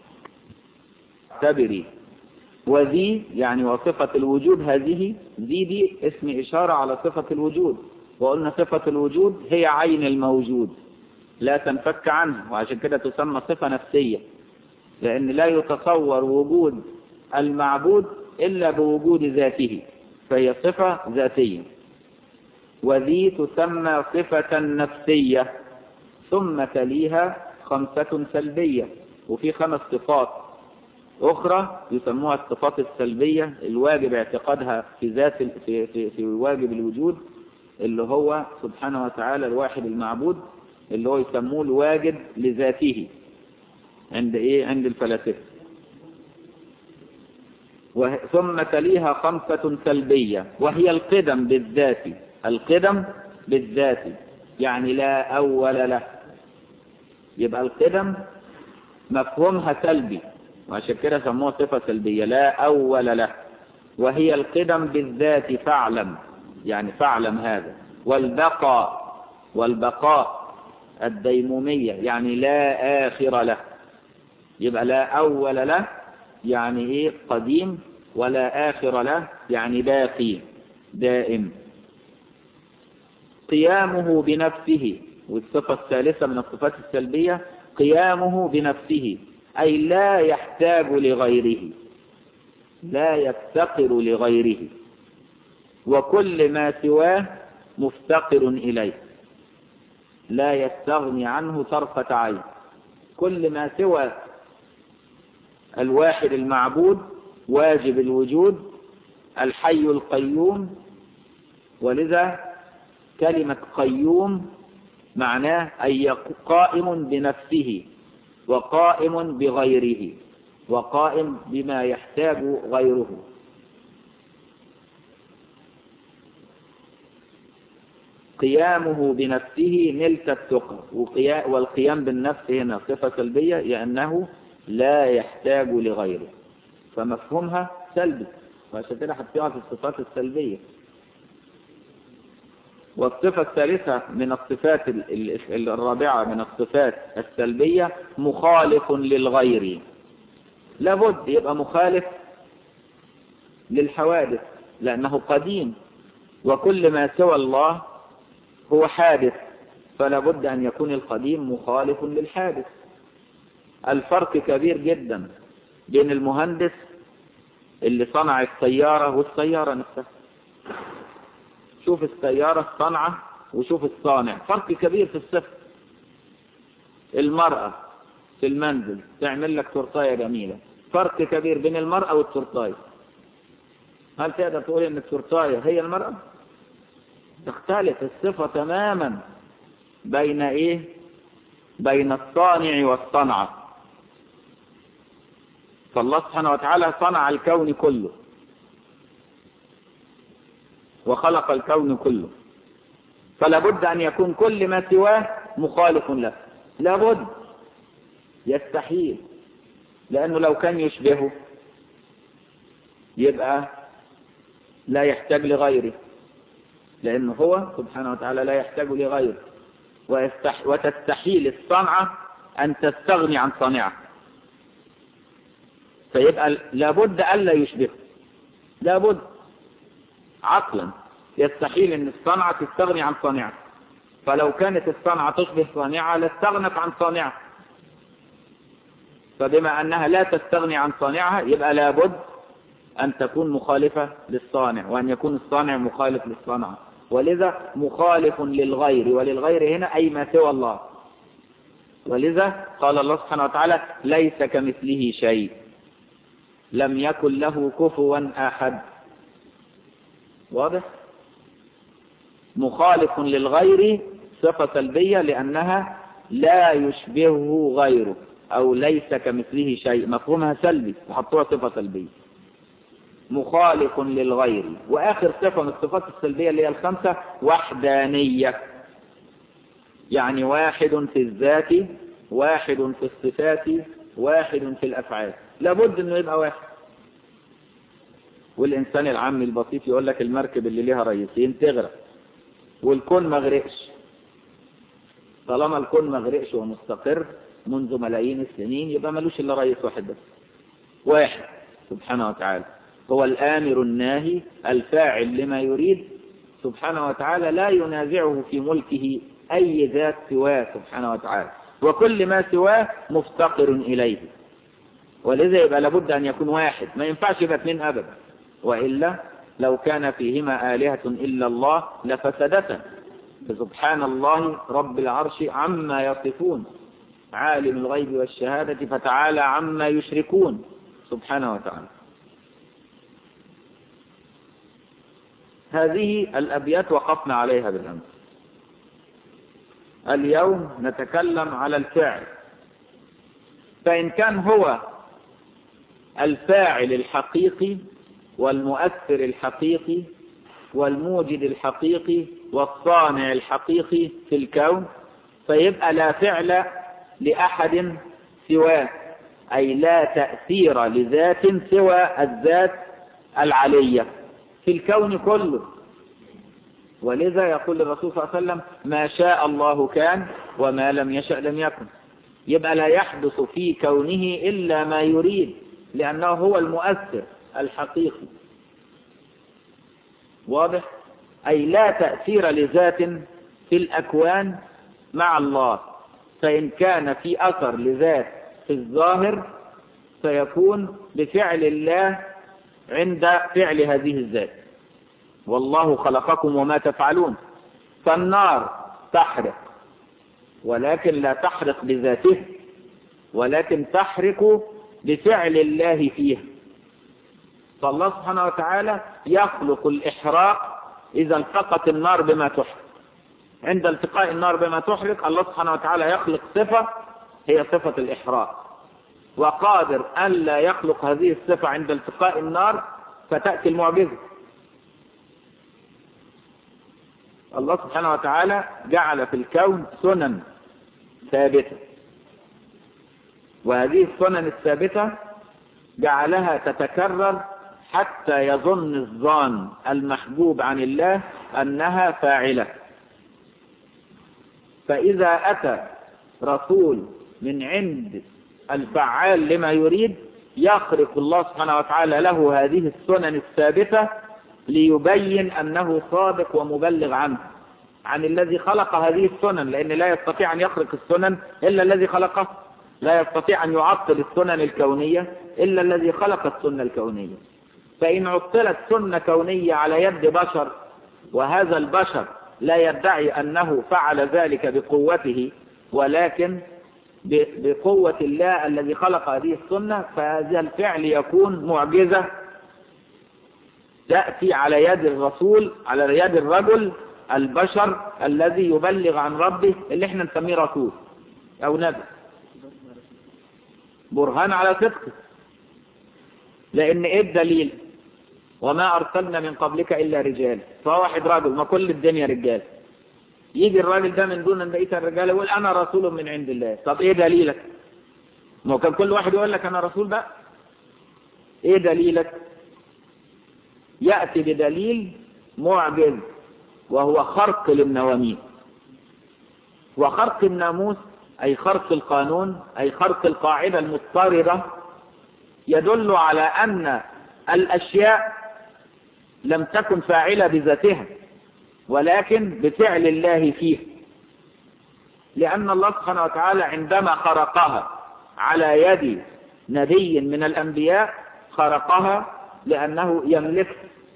اعتبري وذي يعني وصفة الوجود هذه ذي دي اسم إشارة على صفة الوجود وقلنا صفة الوجود هي عين الموجود لا تنفك عنه وعشان كده تسمى صفة نفسية لأن لا يتصور وجود المعبود إلا بوجود ذاته فهي صفة ذاتية وذي تسمى صفة نفسية ثم تليها خمسة سلبية وفي خمس صفات أخرى يسموها الصفات السلبية الواجب اعتقادها في ذات في, في, في واجب الوجود اللي هو سبحانه وتعالى الواحد المعبود اللي هو يسموه الواجب لذاته عند ايه عند الفلاسفه ثم تليها خمسة سلبية وهي القدم بالذات القدم بالذات يعني لا أول له يبقى القدم مفهومها سلبي وعشان كده سموها صفة سلبية لا أول له وهي القدم بالذات فاعلم يعني فاعلم هذا والبقاء والبقاء الديمومية يعني لا آخر له يبقى لا أول له يعني إيه قديم ولا آخر له يعني باقي دائم قيامه بنفسه والصفة الثالثة من الصفات السلبية قيامه بنفسه أي لا يحتاج لغيره لا يفتقر لغيره وكل ما سواه مفتقر إليه لا يستغني عنه طرفة عين كل ما سوى الواحد المعبود واجب الوجود الحي القيوم ولذا كلمة قيوم معناه أي قائم بنفسه وقائم بغيره وقائم بما يحتاج غيره قيامه بنفسه ملك التقى والقيام بالنفس هنا صفة سلبية لأنه لا يحتاج لغيره فمفهومها سلبي وعشان كده حطيها في الصفات السلبية والصفة الثالثة من الصفات الرابعة من الصفات السلبية مخالف للغير لابد يبقى مخالف للحوادث لأنه قديم وكل ما سوى الله هو حادث فلا بد أن يكون القديم مخالف للحادث الفرق كبير جدا بين المهندس اللي صنع السيارة والسيارة نفسها شوف السيارة الصنعة وشوف الصانع فرق كبير في الصفر المرأة في المنزل تعمل لك تورتاية جميلة فرق كبير بين المرأة والتورتاية هل تقدر تقول ان التورتاية هي المرأة تختلف الصفة تماما بين ايه بين الصانع والصنعة فالله سبحانه وتعالى صنع الكون كله وخلق الكون كله فلا بد أن يكون كل ما سواه مخالف له لابد يستحيل لأنه لو كان يشبهه يبقى لا يحتاج لغيره لأنه هو سبحانه وتعالى لا يحتاج لغيره ويستح وتستحيل الصنعة أن تستغني عن صانعه فيبقى لابد ألا يشبهه لابد عقلا يستحيل أن الصنعة تستغني عن صانعها فلو كانت الصنعة تشبه صانعها لاستغنت عن صانعها فبما أنها لا تستغني عن صانعها يبقى لابد أن تكون مخالفة للصانع وأن يكون الصانع مخالف للصنعة ولذا مخالف للغير وللغير هنا أي ما سوى الله ولذا قال الله سبحانه وتعالى ليس كمثله شيء لم يكن له كفوا أحد واضح مخالف للغير صفة سلبية لأنها لا يشبهه غيره أو ليس كمثله شيء مفهومها سلبي وحطوها صفة سلبية مخالف للغير وآخر صفة من الصفات السلبية اللي هي الخمسة وحدانية يعني واحد في الذات واحد في الصفات واحد في الأفعال لابد انه يبقى واحد والإنسان العامي البسيط يقول لك المركب اللي ليها رئيسين تغرق والكون ما غرقش طالما الكون ما غرقش ومستقر منذ ملايين السنين يبقى ملوش إلا رئيس واحد بس واحد سبحانه وتعالى هو الآمر الناهي الفاعل لما يريد سبحانه وتعالى لا ينازعه في ملكه أي ذات سواه سبحانه وتعالى وكل ما سواه مفتقر إليه ولذا يبقى لابد أن يكون واحد ما ينفعش يبقى اثنين أبدا وإلا لو كان فيهما آلهة إلا الله لفسدتا فسبحان الله رب العرش عما يصفون عالم الغيب والشهادة فتعالى عما يشركون سبحانه وتعالى هذه الأبيات وقفنا عليها بالأمس اليوم نتكلم على الفعل فإن كان هو الفاعل الحقيقي والمؤثر الحقيقي والموجد الحقيقي والصانع الحقيقي في الكون فيبقى لا فعل لأحد سواه أي لا تأثير لذات سوى الذات العلية في الكون كله ولذا يقول الرسول صلى الله عليه وسلم ما شاء الله كان وما لم يشأ لم يكن يبقى لا يحدث في كونه إلا ما يريد لأنه هو المؤثر الحقيقي واضح أي لا تأثير لذات في الأكوان مع الله فإن كان في أثر لذات في الظاهر سيكون بفعل الله عند فعل هذه الذات والله خلقكم وما تفعلون فالنار تحرق ولكن لا تحرق بذاته ولكن تحرق بفعل الله فيها فالله سبحانه وتعالى يخلق الإحراق إذا التقت النار بما تحرق عند التقاء النار بما تحرق الله سبحانه وتعالى يخلق صفة هي صفة الإحراق وقادر ألا يخلق هذه الصفة عند التقاء النار فتأتي المعجزة الله سبحانه وتعالى جعل في الكون سنن ثابتة وهذه السنن الثابتة جعلها تتكرر حتى يظن الظان المحبوب عن الله أنها فاعلة فإذا أتى رسول من عند الفعال لما يريد يخرق الله سبحانه وتعالى له هذه السنن الثابتة ليبين أنه صادق ومبلغ عنه عن الذي خلق هذه السنن لأن لا يستطيع أن يخرق السنن إلا الذي خلقه لا يستطيع أن يعطل السنن الكونية إلا الذي خلق السنة الكونية فإن عطلت سنة كونية على يد بشر وهذا البشر لا يدعي أنه فعل ذلك بقوته ولكن بقوة الله الذي خلق هذه السنة فهذا الفعل يكون معجزة تأتي على يد الرسول على يد الرجل البشر الذي يبلغ عن ربه اللي احنا نسميه رسول او نبي برهان على صدقه لان ايه الدليل وما ارسلنا من قبلك الا رجال فواحد راجل ما كل الدنيا رجال يجي الراجل ده من دون بقيه الرجال يقول انا رسول من عند الله طب ايه دليلك ما كان كل واحد يقول لك انا رسول بقى ايه دليلك يأتي بدليل معجز وهو خرق للنواميس وخرق الناموس أي خرق القانون أي خرق القاعدة المضطردة يدل على أن الأشياء لم تكن فاعلة بذاتها ولكن بفعل الله فيه لأن الله سبحانه وتعالى عندما خرقها على يد نبي من الأنبياء خرقها لأنه يملك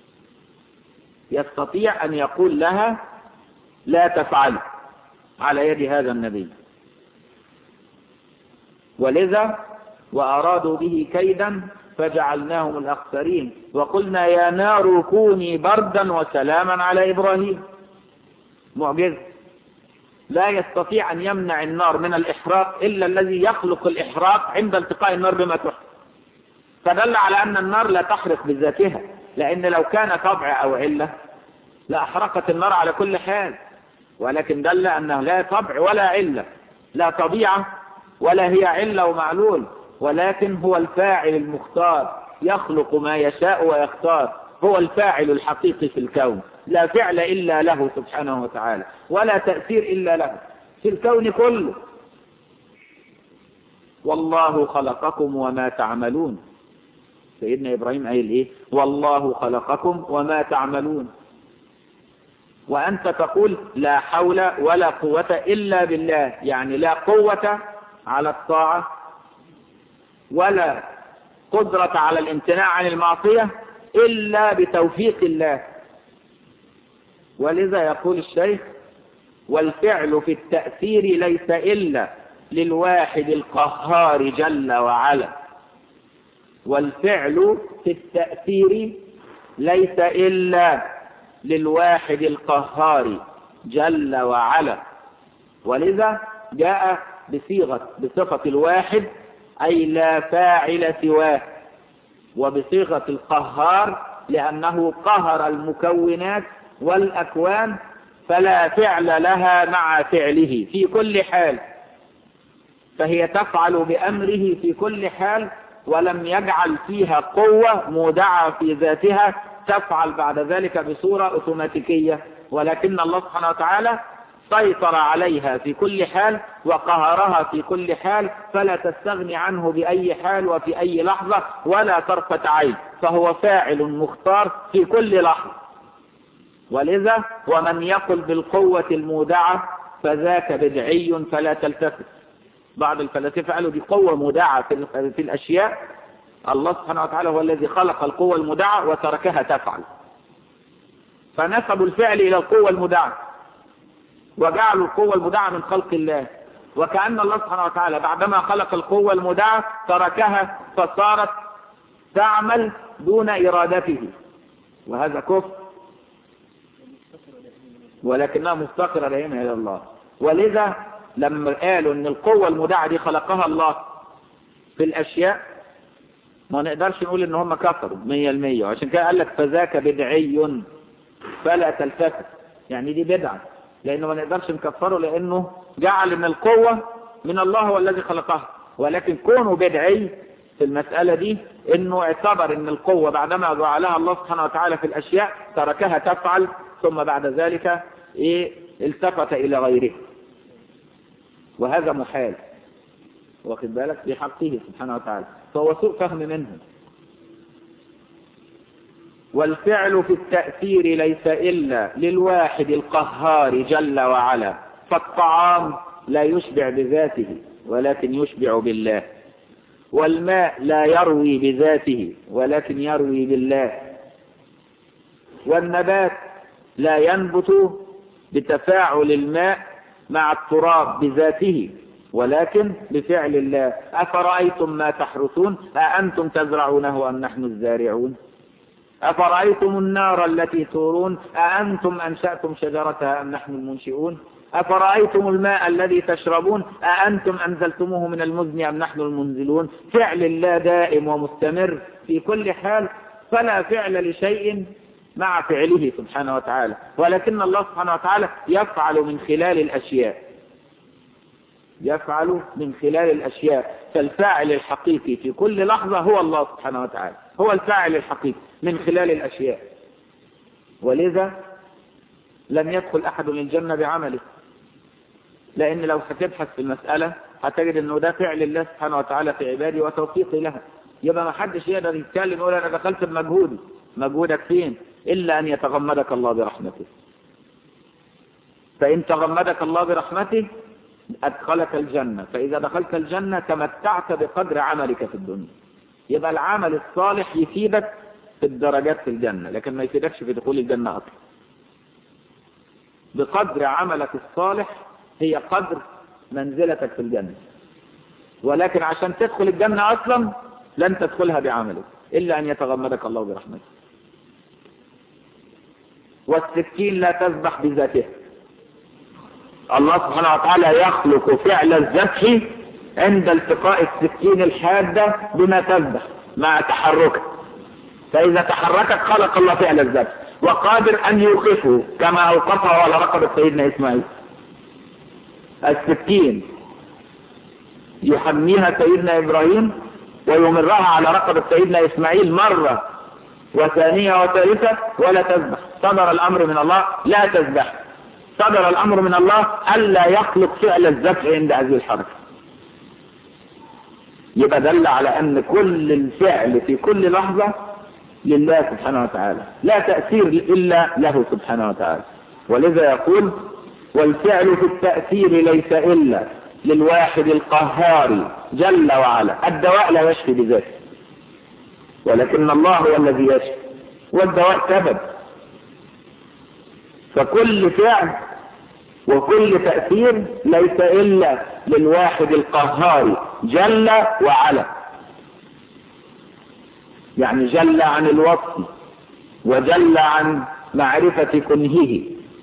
يستطيع أن يقول لها لا تفعل على يد هذا النبي ولذا وأرادوا به كيدا فجعلناهم الأخسرين وقلنا يا نار كوني بردا وسلاما على إبراهيم معجزة لا يستطيع أن يمنع النار من الإحراق إلا الذي يخلق الإحراق عند التقاء النار بما تحرق فدل على أن النار لا تحرق بذاتها لأن لو كان طبع أو علة لأحرقت النار على كل حال ولكن دل أنه لا طبع ولا علة لا طبيعة ولا هي علة ومعلول ولكن هو الفاعل المختار يخلق ما يشاء ويختار هو الفاعل الحقيقي في الكون لا فعل إلا له سبحانه وتعالى ولا تأثير إلا له في الكون كله والله خلقكم وما تعملون سيدنا إبراهيم قايل إيه والله خلقكم وما تعملون وأنت تقول لا حول ولا قوة إلا بالله يعني لا قوة على الطاعة ولا قدرة على الامتناع عن المعصية إلا بتوفيق الله ولذا يقول الشيخ والفعل في التأثير ليس إلا للواحد القهار جل وعلا والفعل في التأثير ليس إلا للواحد القهار جل وعلا ولذا جاء بصيغة بصفة الواحد أي لا فاعل سواه وبصيغة القهار لأنه قهر المكونات والأكوان فلا فعل لها مع فعله في كل حال فهي تفعل بأمره في كل حال ولم يجعل فيها قوة مودعة في ذاتها تفعل بعد ذلك بصورة أوتوماتيكية ولكن الله سبحانه وتعالى سيطر عليها في كل حال وقهرها في كل حال فلا تستغني عنه بأي حال وفي أي لحظة ولا طرفة عين فهو فاعل مختار في كل لحظة ولذا ومن يقل بالقوة المودعة فذاك بدعي فلا تلتفت بعض الفلاسفة قالوا دي قوة مودعة في الأشياء الله سبحانه وتعالى هو الذي خلق القوة المودعة وتركها تفعل فنسبوا الفعل إلى القوة المودعة وجعلوا القوة المودعة من خلق الله وكأن الله سبحانه وتعالى بعدما خلق القوة المودعة تركها فصارت تعمل دون إرادته وهذا كفر ولكنها مفتقرة دائما إلى الله ولذا لما قالوا ان القوة المودعة دي خلقها الله في في الأشياء ما نقدرش نقول ان هم كفروا مية المية وعشان كده قال لك فذاك بدعي فلا تلتفت يعني دي بدعة لانه ما نقدرش نكفره لانه جعل ان القوة من الله هو الذي خلقها ولكن كونه بدعي في المسألة دي انه اعتبر ان القوة بعدما جعلها الله سبحانه وتعالى في الاشياء تركها تفعل ثم بعد ذلك ايه التفت الى غيره وهذا محال واخد بالك في حقه سبحانه وتعالى فهو سوء فهم منه والفعل في التأثير ليس إلا للواحد القهار جل وعلا فالطعام لا يشبع بذاته ولكن يشبع بالله والماء لا يروي بذاته ولكن يروي بالله والنبات لا ينبت بتفاعل الماء مع التراب بذاته ولكن بفعل الله أفرأيتم ما تحرثون أأنتم تزرعونه أم نحن الزارعون أفرأيتم النار التي تورون أأنتم أنشأتم شجرتها أم نحن المنشئون أفرأيتم الماء الذي تشربون أأنتم أنزلتموه من المزن أم نحن المنزلون فعل الله دائم ومستمر في كل حال فلا فعل لشيء مع فعله سبحانه وتعالى ولكن الله سبحانه وتعالى يفعل من خلال الأشياء يفعل من خلال الأشياء فالفاعل الحقيقي في كل لحظة هو الله سبحانه وتعالى هو الفاعل الحقيقي من خلال الأشياء ولذا لم يدخل أحد الجنة بعمله لأن لو هتبحث في المسألة هتجد أنه ده فعل الله سبحانه وتعالى في عباده وتوفيقه لها يبقى ما حدش يقدر يتكلم يقول أنا دخلت بمجهودي مجهودك فين إلا أن يتغمدك الله برحمته فإن تغمدك الله برحمته أدخلك الجنة فإذا دخلت الجنة تمتعت بقدر عملك في الدنيا يبقى العمل الصالح يفيدك في الدرجات في الجنة لكن ما يفيدكش في دخول الجنة أصلا بقدر عملك الصالح هي قدر منزلتك في الجنة ولكن عشان تدخل الجنة أصلا لن تدخلها بعملك إلا أن يتغمدك الله برحمته والسكين لا تذبح بذاتها الله سبحانه وتعالى يخلق فعل الذبح عند التقاء السكين الحادة بما تذبح مع تحركه فإذا تحركت خلق الله فعل الذبح وقادر أن يوقفه كما أوقفه على رقبة سيدنا إسماعيل السكين يحميها سيدنا إبراهيم ويمرها على رقبة سيدنا إسماعيل مرة وثانية وثالثة ولا تذبح صدر الأمر من الله لا تذبح صدر الأمر من الله ألا يخلق فعل الذبح عند هذه الحركة يبقى دل على أن كل الفعل في كل لحظة لله سبحانه وتعالى لا تأثير إلا له سبحانه وتعالى ولذا يقول والفعل في التأثير ليس إلا للواحد القهار جل وعلا الدواء لا يشفي بذاته ولكن الله هو الذي يشفي والدواء سبب فكل فعل وكل تأثير ليس إلا للواحد القهار جل وعلا يعني جل عن الوصف وجل عن معرفة كنهه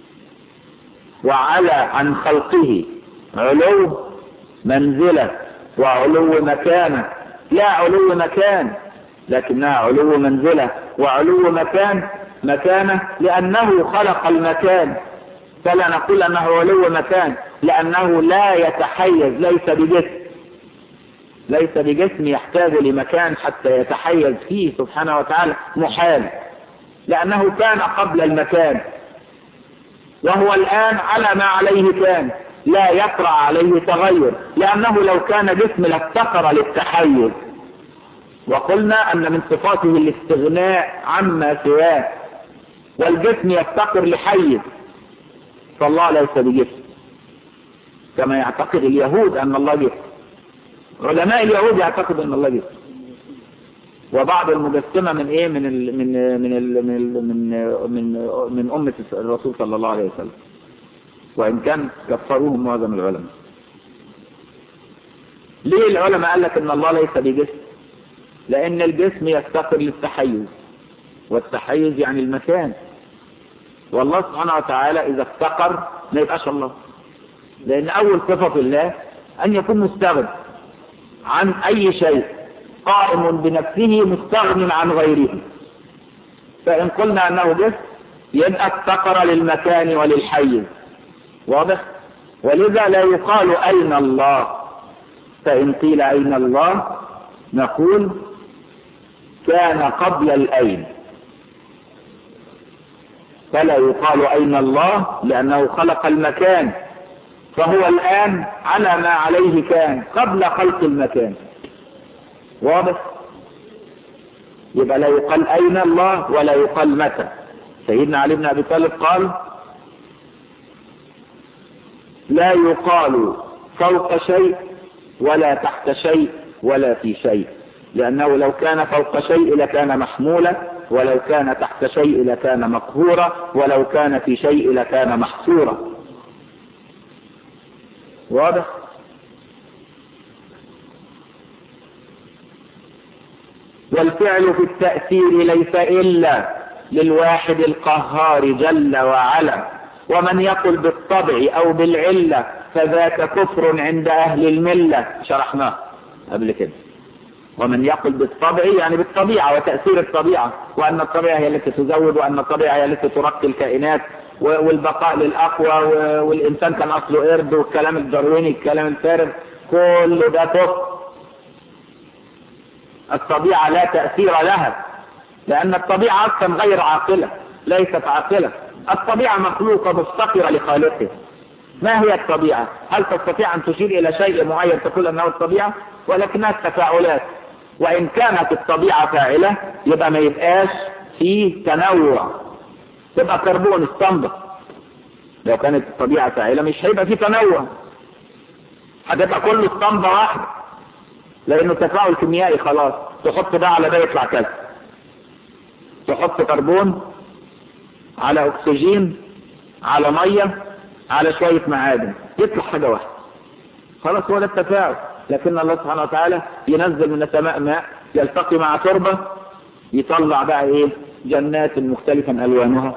وعلى عن خلقه علو منزلة وعلو مكانة لا علو مكان لكنها علو منزلة وعلو مكان مكانة لأنه خلق المكان فلا نقول أنه علو مكان لأنه لا يتحيز ليس بجسم ليس بجسم يحتاج لمكان حتى يتحيز فيه سبحانه وتعالى محال لأنه كان قبل المكان وهو الآن على ما عليه كان لا يطرأ عليه تغير لأنه لو كان جسم لافتقر للتحيز وقلنا أن من صفاته الاستغناء عما سواه والجسم يفتقر لحيز فالله ليس بجسم كما يعتقد اليهود أن الله جسم علماء اليهود يعتقد أن الله جسم وبعض المجسمة من ايه من ال من من ال من ال من من من أمة الرسول صلى الله عليه وسلم وإن كان كفروهم معظم العلماء ليه العلماء قال لك ان الله ليس بجسم لان الجسم يفتقر للتحيز والتحيز يعني المكان والله سبحانه وتعالى اذا افتقر ما يبقاش الله لان اول صفة في الله ان يكون مستغني عن أي شيء قائم بنفسه مستغن عن غيره فإن قلنا أنه جسم يبقى افتقر للمكان وللحيز واضح ولذا لا يقال أين الله فإن قيل أين الله نقول كان قبل الأين فلا يقال أين الله لأنه خلق المكان فهو الآن على ما عليه كان قبل خلق المكان واضح يبقى لا يقال أين الله ولا يقال متى سيدنا علي بن أبي طالب قال لا يقال فوق شيء ولا تحت شيء ولا في شيء لأنه لو كان فوق شيء لكان محمولا ولو كان تحت شيء لكان مقهورا ولو كان في شيء لكان محصورا واضح والفعل في التأثير ليس إلا للواحد القهار جل وعلا ومن يقل بالطبع أو بالعلة فذاك كفر عند أهل الملة شرحناه قبل كده ومن يقل بالطبع يعني بالطبيعة وتأثير الطبيعة وأن الطبيعة هي التي تزود وأن الطبيعة هي التي ترقي الكائنات والبقاء للأقوى والإنسان كان أصله قرد والكلام الدارويني الكلام الفارغ كل ده كفر الطبيعة لا تأثير لها لأن الطبيعة أصلا غير عاقلة ليست عاقلة الطبيعة مخلوقة مفتقرة لخالقها ما هي الطبيعة هل تستطيع أن تشير إلى شيء معين تقول أنه الطبيعة ولكنها تفاعلات وإن كانت الطبيعة فاعلة يبقى ما يبقاش فيه تنوع تبقى كربون اسطمبة لو كانت الطبيعة فاعلة مش هيبقى فيه تنوع هتبقى كله اسطمبة واحدة لأنه تفاعل كيميائي خلاص تحط ده على ده يطلع كذا تحط كربون على أكسجين على مية على شوية معادن يطلع حاجة واحدة خلاص هو ده التفاعل لكن الله سبحانه وتعالى ينزل من السماء ماء يلتقي مع تربة يطلع بقى ايه جنات مختلفا الوانها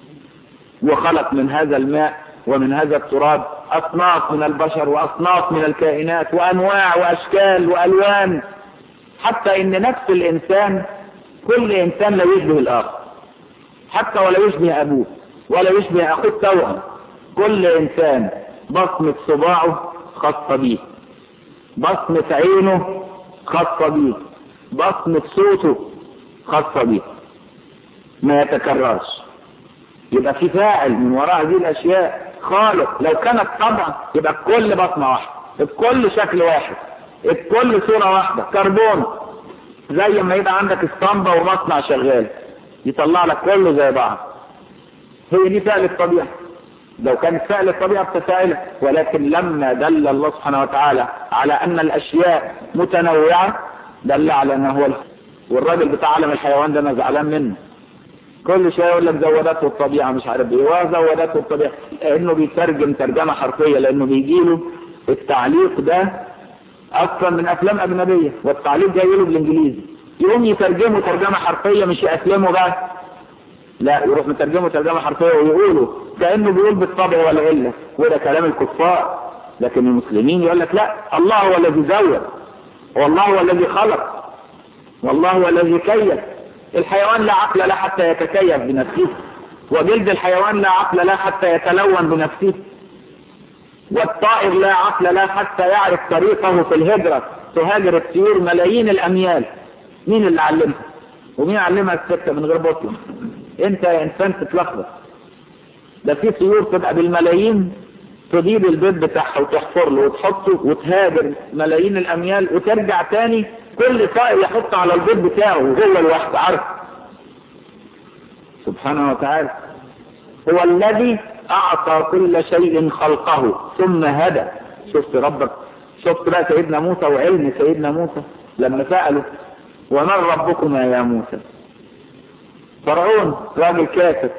وخلق من هذا الماء ومن هذا التراب اصناف من البشر واصناف من الكائنات وانواع واشكال والوان حتى ان نفس الانسان كل انسان لا يشبه الاخر حتى ولا يشبه ابوه ولا يشبه اخوه التوأم كل انسان بصمة صباعه خاصة بيه بصمة عينه خاصة بيه بصمة صوته خاصة بيه ما يتكررش يبقى في فاعل من وراء هذه الاشياء خالق لو كانت طبعا يبقى بكل بصمة واحدة بكل شكل واحد بكل صورة واحدة كربون زي ما يبقى عندك اسطمبة ومصنع شغال يطلع لك كله زي بعض هي دي فعل الطبيعة لو كانت فعل الطبيعة بتفاعله ولكن لما دل الله سبحانه وتعالى على أن الأشياء متنوعة دل على أنه هو والراجل بتاع عالم الحيوان ده أنا زعلان منه كل شوية يقول لك زودته الطبيعة مش عارف ايه وزودته الطبيعة لأنه بيترجم ترجمة حرفية لأنه بيجيله التعليق ده أكثر من أفلام أجنبية والتعليق جاي له بالإنجليزي يقوم يترجمه ترجمة حرفية مش يأسلمه بقى لا يروح مترجمه ترجمة حرفية ويقولوا كأنه بيقول بالطبع والعلة وده كلام الكفار لكن المسلمين يقول لك لا الله هو الذي زود والله هو الذي خلق والله هو الذي كيف الحيوان لا عقل له حتى يتكيف بنفسه وجلد الحيوان لا عقل له حتى يتلون بنفسه والطائر لا عقل له حتى يعرف طريقه في الهجرة تهاجر الطيور ملايين الأميال مين اللي علمها ومين علمها السكة من غير بطن انت يا انسان تتلخبط ده في طيور تبقى بالملايين تجيب البيت بتاعها وتحفر له وتحطه وتهاجر ملايين الاميال وترجع تاني كل طائر يحط على البيت بتاعه وهو لوحده عارف سبحانه وتعالى هو الذي اعطى كل شيء خلقه ثم هدى شفت ربك شفت بقى سيدنا موسى وعلم سيدنا موسى لما سأله ومن ربكما يا موسى فرعون راجل كافر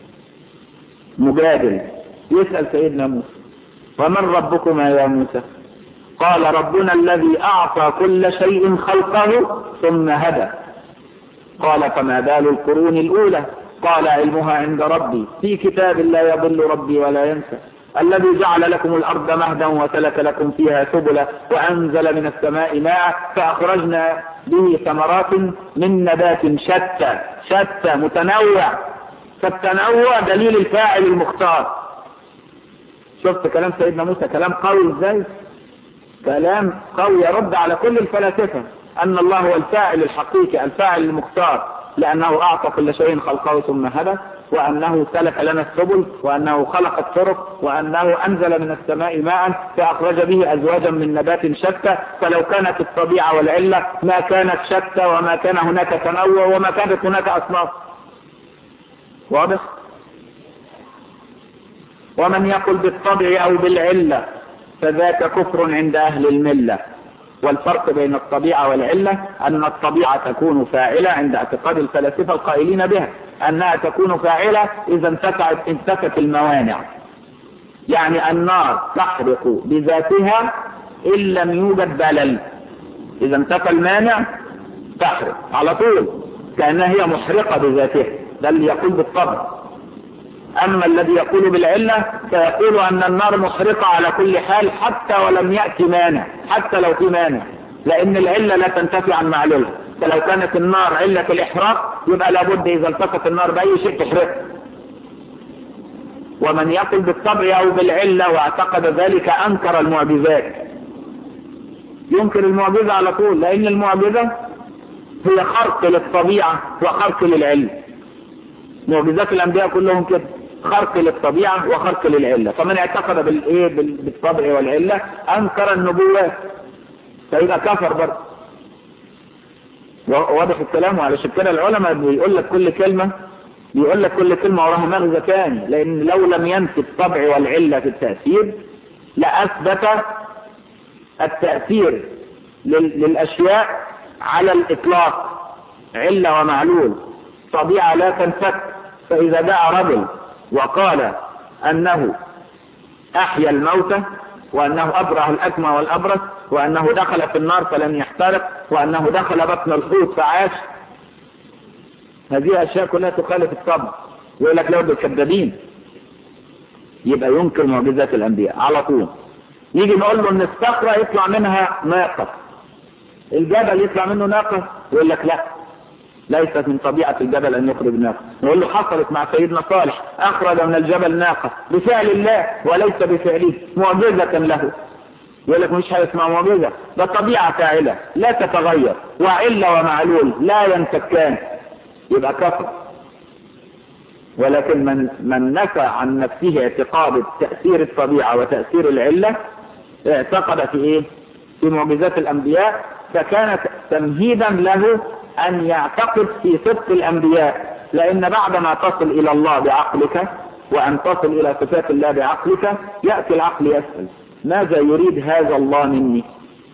مجادل يسأل سيدنا موسى ومن ربكما يا موسى قال ربنا الذي أعطى كل شيء خلقه ثم هدى قال فما بال القرون الأولى قال علمها عند ربي في كتاب لا يضل ربي ولا ينسى الذي جعل لكم الأرض مهدا وسلك لكم فيها سبلا وأنزل من السماء ماء فأخرجنا به ثمرات من نبات شتى شتى متنوع فالتنوع دليل الفاعل المختار شفت كلام سيدنا موسى كلام قوي ازاي كلام قوي يرد على كل الفلاسفة أن الله هو الفاعل الحقيقي الفاعل المختار لأنه أعطى كل شيء خلقه ثم هدى وأنه سلك لنا السبل وأنه خلق الطرق وأنه أنزل من السماء ماء فأخرج به أزواجا من نبات شتى فلو كانت الطبيعة والعلة ما كانت شتى وما كان هناك تنوع وما كانت هناك أصناف واضح ومن يقل بالطبع أو بالعلة فذاك كفر عند أهل الملة والفرق بين الطبيعة والعلة أن الطبيعة تكون فاعلة عند اعتقاد الفلاسفة القائلين بها أنها تكون فاعلة إذا انتفعت انتفت الموانع يعني النار تحرق بذاتها إن لم يوجد بلل إذا انتفى المانع تحرق على طول كأنها هي محرقة بذاتها ده اللي يقول بالطبع أما الذي يقول بالعلة فيقول أن النار محرقة على كل حال حتى ولم يأتي مانع حتى لو في مانع لأن العلة لا تنتفي عن معلولها فلو كانت النار علة الإحراق يبقى لابد إذا التقت النار بأي شيء تحرق ومن يقل بالطبع أو بالعلة واعتقد ذلك أنكر المعجزات ينكر المعجزة على طول لأن المعجزة هي خرق للطبيعة وخرق للعلم معجزات الأنبياء كلهم كده خرق للطبيعة وخرق للعلة فمن اعتقد بالايه بالطبع والعلة انكر النبوات فيبقى كفر برضه واضح الكلام وعلشان كده العلماء بيقول لك كل كلمة بيقول لك كل كلمة وراها مغزى ثاني لان لو لم ينفي الطبع والعلة في التأثير لأثبت التأثير للأشياء على الإطلاق علة ومعلول طبيعة لا تنفك فإذا جاء رجل وقال أنه أحيا الموتى وأنه أبرع الأكمى والأبرص وأنه دخل في النار فلم يحترق وأنه دخل بطن الحوت فعاش هذه أشياء كلها تخالف الطبع يقول لك لو بالكذابين يبقى ينكر معجزات الأنبياء على طول يجي نقول له ان الصخرة يطلع منها ناقة الجبل يطلع منه ناقة يقول لك لا ليست من طبيعة الجبل أن يخرج ناقة نقول له حصلت مع سيدنا صالح أخرج من الجبل ناقة بفعل الله وليس بفعله معجزة له يقول لك مش حاجة اسمها معجزة ده طبيعة فاعلة لا تتغير وعلة ومعلول لا ينفكان يبقى كفر ولكن من من نفى عن نفسه اعتقاد تأثير الطبيعة وتأثير العلة اعتقد في ايه في معجزات الانبياء فكانت تمهيدا له ان يعتقد في صدق الانبياء لان بعدما تصل الى الله بعقلك وان تصل الى صفات الله بعقلك يأتي العقل يسأل ماذا يريد هذا الله مني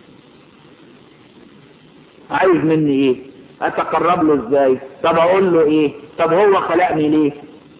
عايز مني ايه اتقرب له ازاي طب اقول له ايه طب هو خلقني ليه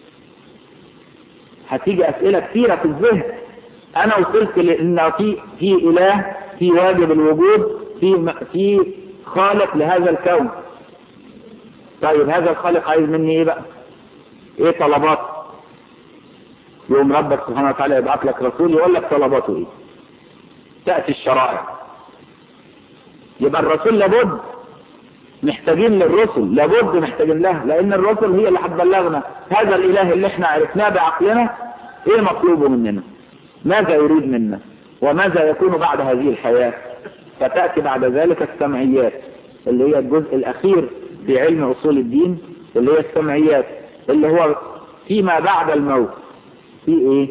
هتيجي اسئلة كثيرة في الذهن انا وصلت لان في في اله في واجب الوجود في في خالق لهذا الكون طيب هذا الخالق عايز مني ايه بقى ايه طلبات يوم ربك سبحانه وتعالى يبعث لك رسول يقول لك طلباته ايه تأتي الشرائع يبقى الرسول لابد محتاجين للرسل لابد محتاجين لها لان الرسل هي اللي هتبلغنا هذا الاله اللي احنا عرفناه بعقلنا ايه مطلوبه مننا ماذا يريد منا وماذا يكون بعد هذه الحياة فتأتي بعد ذلك السمعيات اللي هي الجزء الاخير في علم اصول الدين اللي هي السمعيات اللي هو فيما بعد الموت في ايه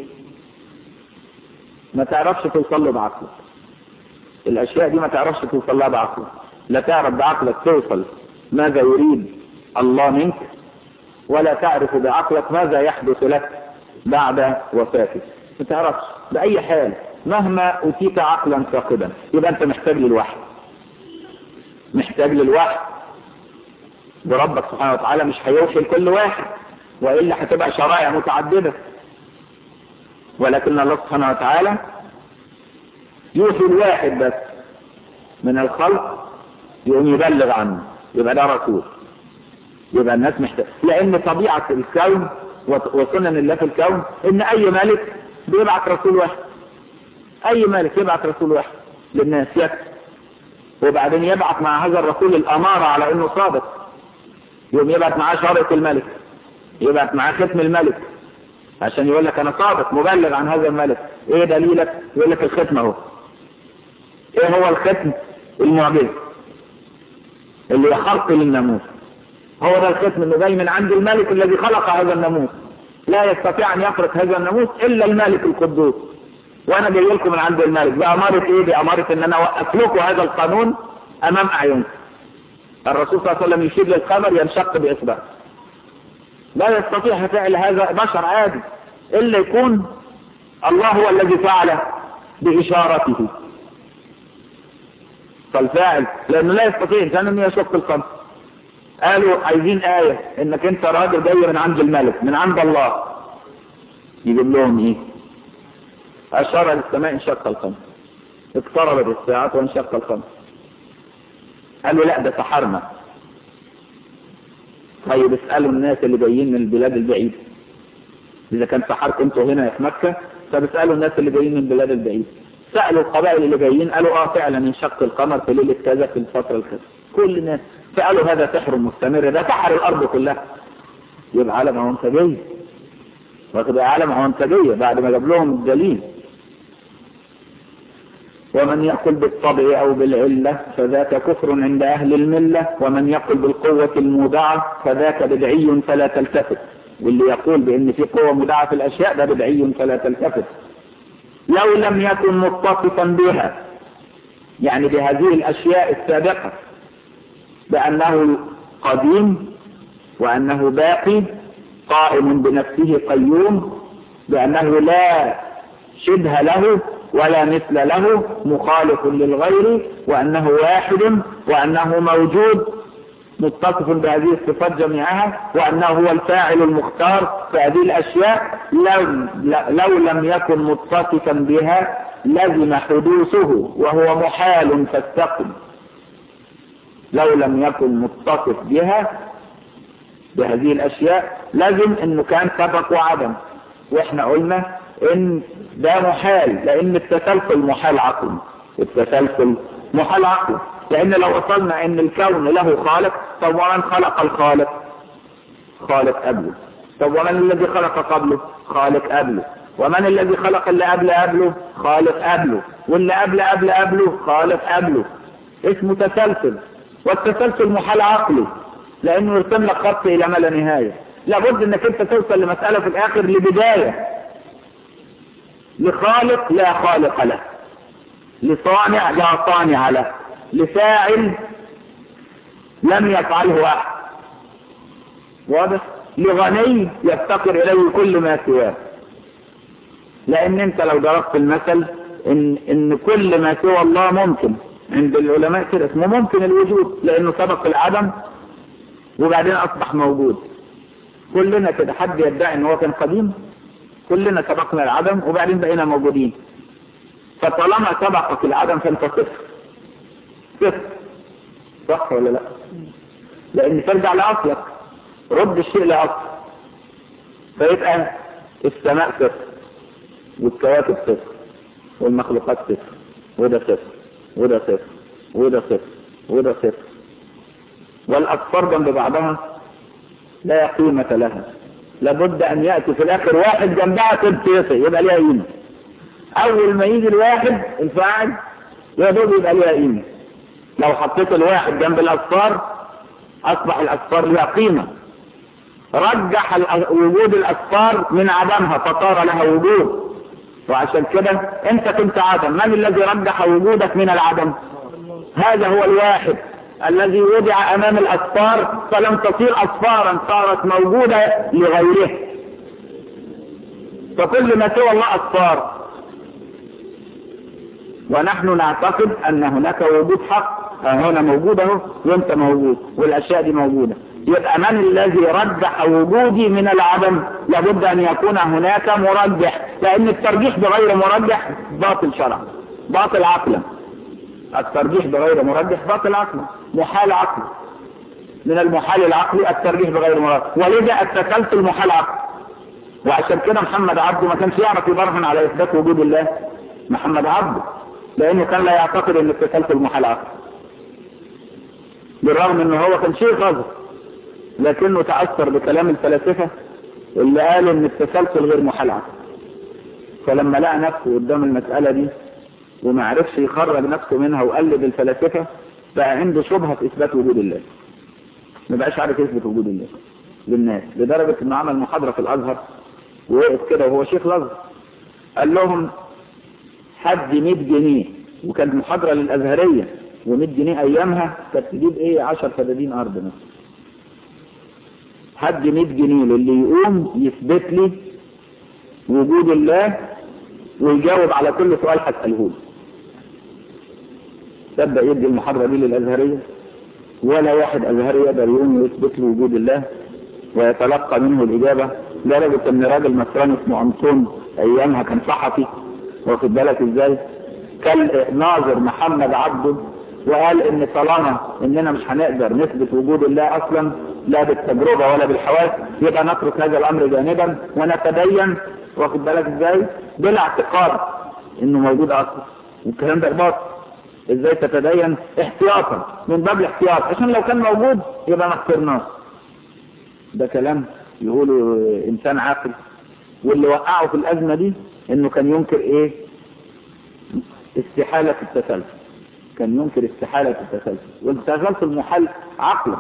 ما تعرفش توصل له بعقلك الاشياء دي ما تعرفش توصل لها بعقلك لا تعرف بعقلك توصل ماذا يريد الله منك ولا تعرف بعقلك ماذا يحدث لك بعد وفاتك ما تعرفش بأي حال مهما أوتيت عقلا ثاقبا يبقى أنت محتاج للوحي محتاج للوحي وربك سبحانه وتعالى مش هيوحي لكل واحد وإلا هتبقى شرائع متعددة ولكن الله سبحانه وتعالى يوحي الواحد بس من الخلق يقوم يبلغ عنه يبقى ده رسول يبقى الناس محتاج لان طبيعة الكون وسنن الله في الكون ان اي ملك بيبعت رسول واحد اي ملك يبعت رسول واحد للناس يكفي وبعدين يبعت مع هذا الرسول الامارة على انه صادق يوم يبعت معاه شارة الملك يبعت معاه ختم الملك عشان يقول لك انا صادق مبلغ عن هذا الملك ايه دليلك يقول لك الختم اهو ايه هو الختم المعجز اللي خلق للناموس هو ده الختم اللي جاي من عند الملك الذي خلق هذا الناموس لا يستطيع ان يخرق هذا الناموس الا الملك القدوس وانا جاي لكم من عند الملك بأمارة ايه بأمارة ان انا اوقف لكم هذا القانون امام اعينكم الرسول صلى الله عليه وسلم يشير للقمر ينشق باصبعه لا يستطيع فعل هذا بشر عادي الا يكون الله هو الذي فعل باشارته فالفاعل لانه لا يستطيع انسان انه يشق القمر قالوا عايزين آية انك انت راجل جاي من عند الملك من عند الله يجيب لهم ايه اشار للسماء انشق القمر اقتربت الساعات وانشق القمر قالوا لا ده سحرنا طيب اسألوا الناس اللي جايين من البلاد البعيدة اذا كان سحركم انتوا هنا في مكة طب اسألوا الناس اللي جايين من البلاد البعيدة سألوا القبائل اللي جايين قالوا اه فعلا انشق القمر في ليلة كذا في الفترة الكذا كل الناس فقالوا هذا سحر مستمر ده سحر الارض كلها يبقى عالم عنصرية وتبقى عالم عنصرية بعد ما جاب لهم الدليل ومن يقل بالطبع او بالعلة فذاك كفر عند اهل الملة ومن يقل بالقوة المودعة فذاك بدعي فلا تلتفت واللي يقول بان في قوة مودعة في الاشياء ده بدعي فلا تلتفت لو لم يكن متصفا بها يعني بهذه الاشياء السابقة بأنه قديم وأنه باقي قائم بنفسه قيوم بأنه لا شبه له ولا مثل له مخالف للغير وأنه واحد وأنه موجود متصف بهذه الصفات جميعها وأنه هو الفاعل المختار في هذه الأشياء لو, لو لم يكن متصفا بها لزم حدوثه وهو محال فاستقم لو لم يكن متصف بها بهذه الاشياء لازم انه كان سبق وعدم واحنا قلنا ان ده محال لان التسلسل محال عقل التسلسل محال عقل لان لو وصلنا ان الكون له خالق طب ومن خلق الخالق خالق قبله طب ومن الذي خلق قبله خالق قبله ومن الذي خلق اللي قبل قبله خالق قبله واللي قبل قبل قبله خالق قبله اسمه تسلسل والتسلسل محال عقلي لانه يرسم لك خط الى ما لا نهايه لابد انك انت توصل لمساله في الاخر لبدايه لخالق لا خالق له لصانع لا صانع له لفاعل لم يفعله احد واضح لغني يفتقر اليه كل ما سواه لان انت لو ضربت المثل ان ان كل ما سوى الله ممكن عند العلماء كده اسمه ممكن الوجود لانه سبق العدم وبعدين اصبح موجود كلنا كده حد يدعي ان هو كان قديم كلنا سبقنا العدم وبعدين بقينا موجودين فطالما سبقك العدم فانت صفر صفر صح ولا لا لان ترجع لاصلك رد الشيء لاصله فيبقى السماء صفر والكواكب صفر والمخلوقات صفر وده صفر وده صفر وده صفر وده صفر والأصفار جنب بعضها لا قيمة لها لابد أن يأتي في الآخر واحد جنبها تبتيصي يبقى ليها قيمة أول ما يجي الواحد الفاعل يا دوب يبقى ليها قيمة لو حطيت الواحد جنب الأصفار أصبح الأصفار لها قيمة رجح وجود الأصفار من عدمها فصار لها وجود وعشان كده انت كنت عدم من الذي رجح وجودك من العدم هذا هو الواحد الذي وضع امام الاصفار فلم تصير اصفارا صارت موجودة لغيره فكل ما سوى الله اصفار ونحن نعتقد ان هناك وجود حق هنا موجود اهو وانت موجود والاشياء دي موجودة يبقى من الذي رجح وجودي من العدم لابد ان يكون هناك مرجح لان الترجيح بغير مرجح باطل شرعا باطل عقلا الترجيح بغير مرجح باطل عقلا محال عقلي من المحال العقلي الترجيح بغير مرجح ولذا التسلسل محال عقلي وعشان كده محمد عبده ما كانش يعرف يبرهن على اثبات وجود الله محمد عبده لانه كان لا يعتقد ان التسلسل محال عقل بالرغم ان هو كان شيء غزر لكنه تأثر بكلام الفلاسفة اللي قالوا ان التسلسل غير محال عقل فلما لقى نفسه قدام المسألة دي وما عرفش يخرج نفسه منها وقلد الفلاسفة بقى عنده شبهة في اثبات وجود الله ما بقاش عارف يثبت وجود الله للناس لدرجة انه عمل محاضرة في الازهر ووقف كده وهو شيخ الازهر قال لهم حد 100 جنيه وكانت محاضرة للازهرية و100 جنيه ايامها كانت تجيب ايه 10 فدادين ارض مثلا حد 100 جنيه للي يقوم يثبت لي وجود الله ويجاوب على كل سؤال هسأله له تبدأ يدي المحاضرة دي للأزهرية ولا واحد أزهري يقدر يقوم يثبت له وجود الله ويتلقى منه الإجابة لدرجة إن راجل نصراني اسمه أنطون أيامها كان صحفي واخد بالك إزاي؟ كان ناظر محمد عبده وقال إن طالما إننا مش هنقدر نثبت وجود الله أصلا لا بالتجربة ولا بالحواس يبقى نترك هذا الأمر جانبا ونتدين واخد بالك إزاي؟ بلا اعتقاد إنه موجود أصلا والكلام ده باطل ازاي تتدين احتياطا من باب الاحتياط عشان لو كان موجود يبقى ما اخترناه ده كلام يقوله انسان عاقل واللي وقعه في الازمه دي انه كان ينكر ايه استحاله التسلسل كان ينكر استحاله التسلسل والتسلسل محال عقلا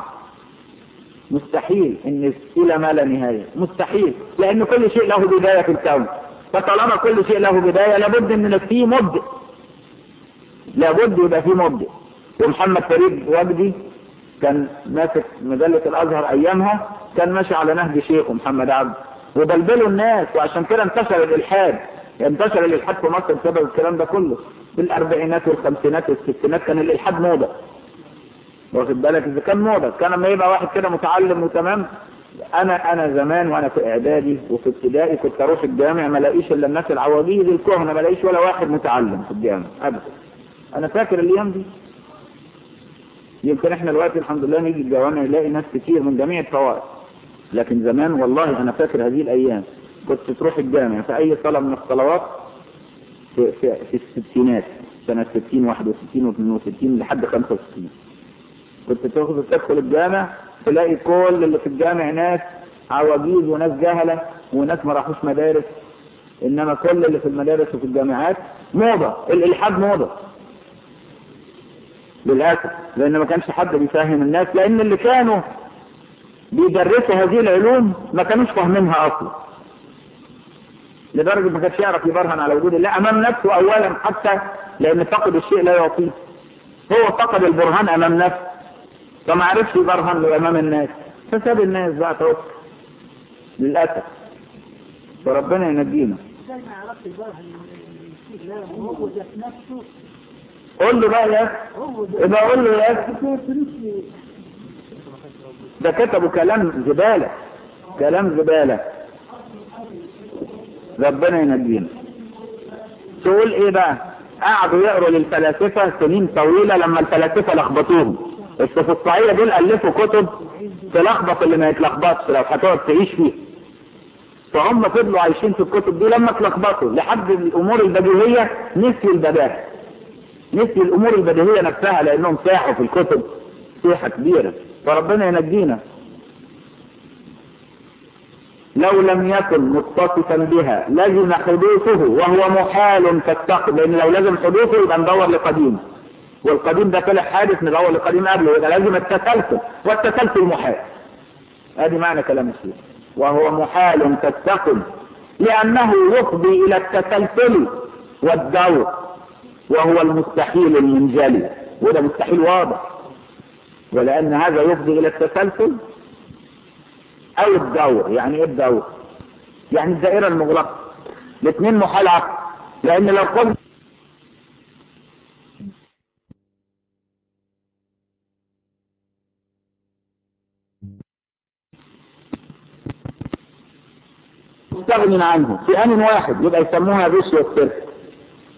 مستحيل ان الى ما لا نهايه مستحيل لان كل شيء له بدايه في الكون فطالما كل شيء له بدايه لابد ان فيه مبدئ لابد يبقى فيه مبدئ ومحمد فريد وجدي كان ماسك مجلة الأزهر أيامها كان ماشي على نهج شيخه محمد عبد وبلبلوا الناس وعشان كده انتشر الإلحاد انتشر الإلحاد في مصر بسبب الكلام ده كله في الأربعينات والخمسينات والستينات كان الإلحاد موضة واخد بالك إذا كان موضة كان لما يبقى واحد كده متعلم وتمام أنا أنا زمان وأنا في إعدادي وفي ابتدائي كنت أروح الجامع ما الاقيش إلا الناس العواجيز الكهنة ما الاقيش ولا واحد متعلم في الجامع أبدا أنا فاكر الأيام دي يمكن احنا دلوقتي الحمد لله نيجي الجوامع نلاقي ناس كتير من جميع الطوائف لكن زمان والله انا فاكر هذه الايام كنت تروح الجامع في اي صلاة من الصلوات في, في, في الستينات سنة 60 61 و62 لحد 65 كنت تاخذ تدخل الجامع تلاقي كل اللي في الجامع ناس عواجيز وناس جهلة وناس ما راحوش مدارس انما كل اللي في المدارس وفي الجامعات موضة الالحاد موضة للأسف لأن ما كانش حد بيفهم الناس لأن اللي كانوا بيدرسوا هذه العلوم ما كانوش فاهمينها أصلا لدرجة ما كانش يعرف يبرهن على وجود الله أمام نفسه أولا حتى لأن فقد الشيء لا يعطيه هو فقد البرهان أمام نفسه فما عرفش يبرهن له أمام الناس فساب الناس بقى توقف للأسف فربنا ينجينا ازاي ما عرفت البرهن لا هو ذات نفسه قول له بقى يا اخي هو ده يبقى قول له يا اخي ده كتبوا كلام زبالة كلام زبالة ربنا ينجينا تقول ايه بقى قعدوا يقروا للفلاسفة سنين طويلة لما الفلاسفة لخبطوهم السفسطائية دول ألفوا كتب تلخبط اللي ما يتلخبطش لو هتقعد تعيش فيه فهم فضلوا عايشين في الكتب دي لما اتلخبطوا لحد الأمور البديهية نسيوا البداهة نسي الامور البديهية نفسها لانهم ساحوا في الكتب سيحة كبيرة فربنا ينجينا لو لم يكن متصفا بها لزم حدوثه وهو محال فاتقد لان لو لازم حدوثه يبقى ندور لقديم والقديم ده طلع حادث ندور لقديم قبله يبقى لازم التسلسل والتسلسل محال ادي معنى كلام الشيخ وهو محال تتقد لانه يفضي الى التسلسل والدور وهو المستحيل المنجلي وده مستحيل واضح ولأن هذا يفضي إلى التسلسل أو الدور يعني إيه الدور؟ يعني الدائرة المغلقة الاثنين محال عقل لأن لو قلنا مستغن عنه في آن واحد يبقى يسموها غش والسر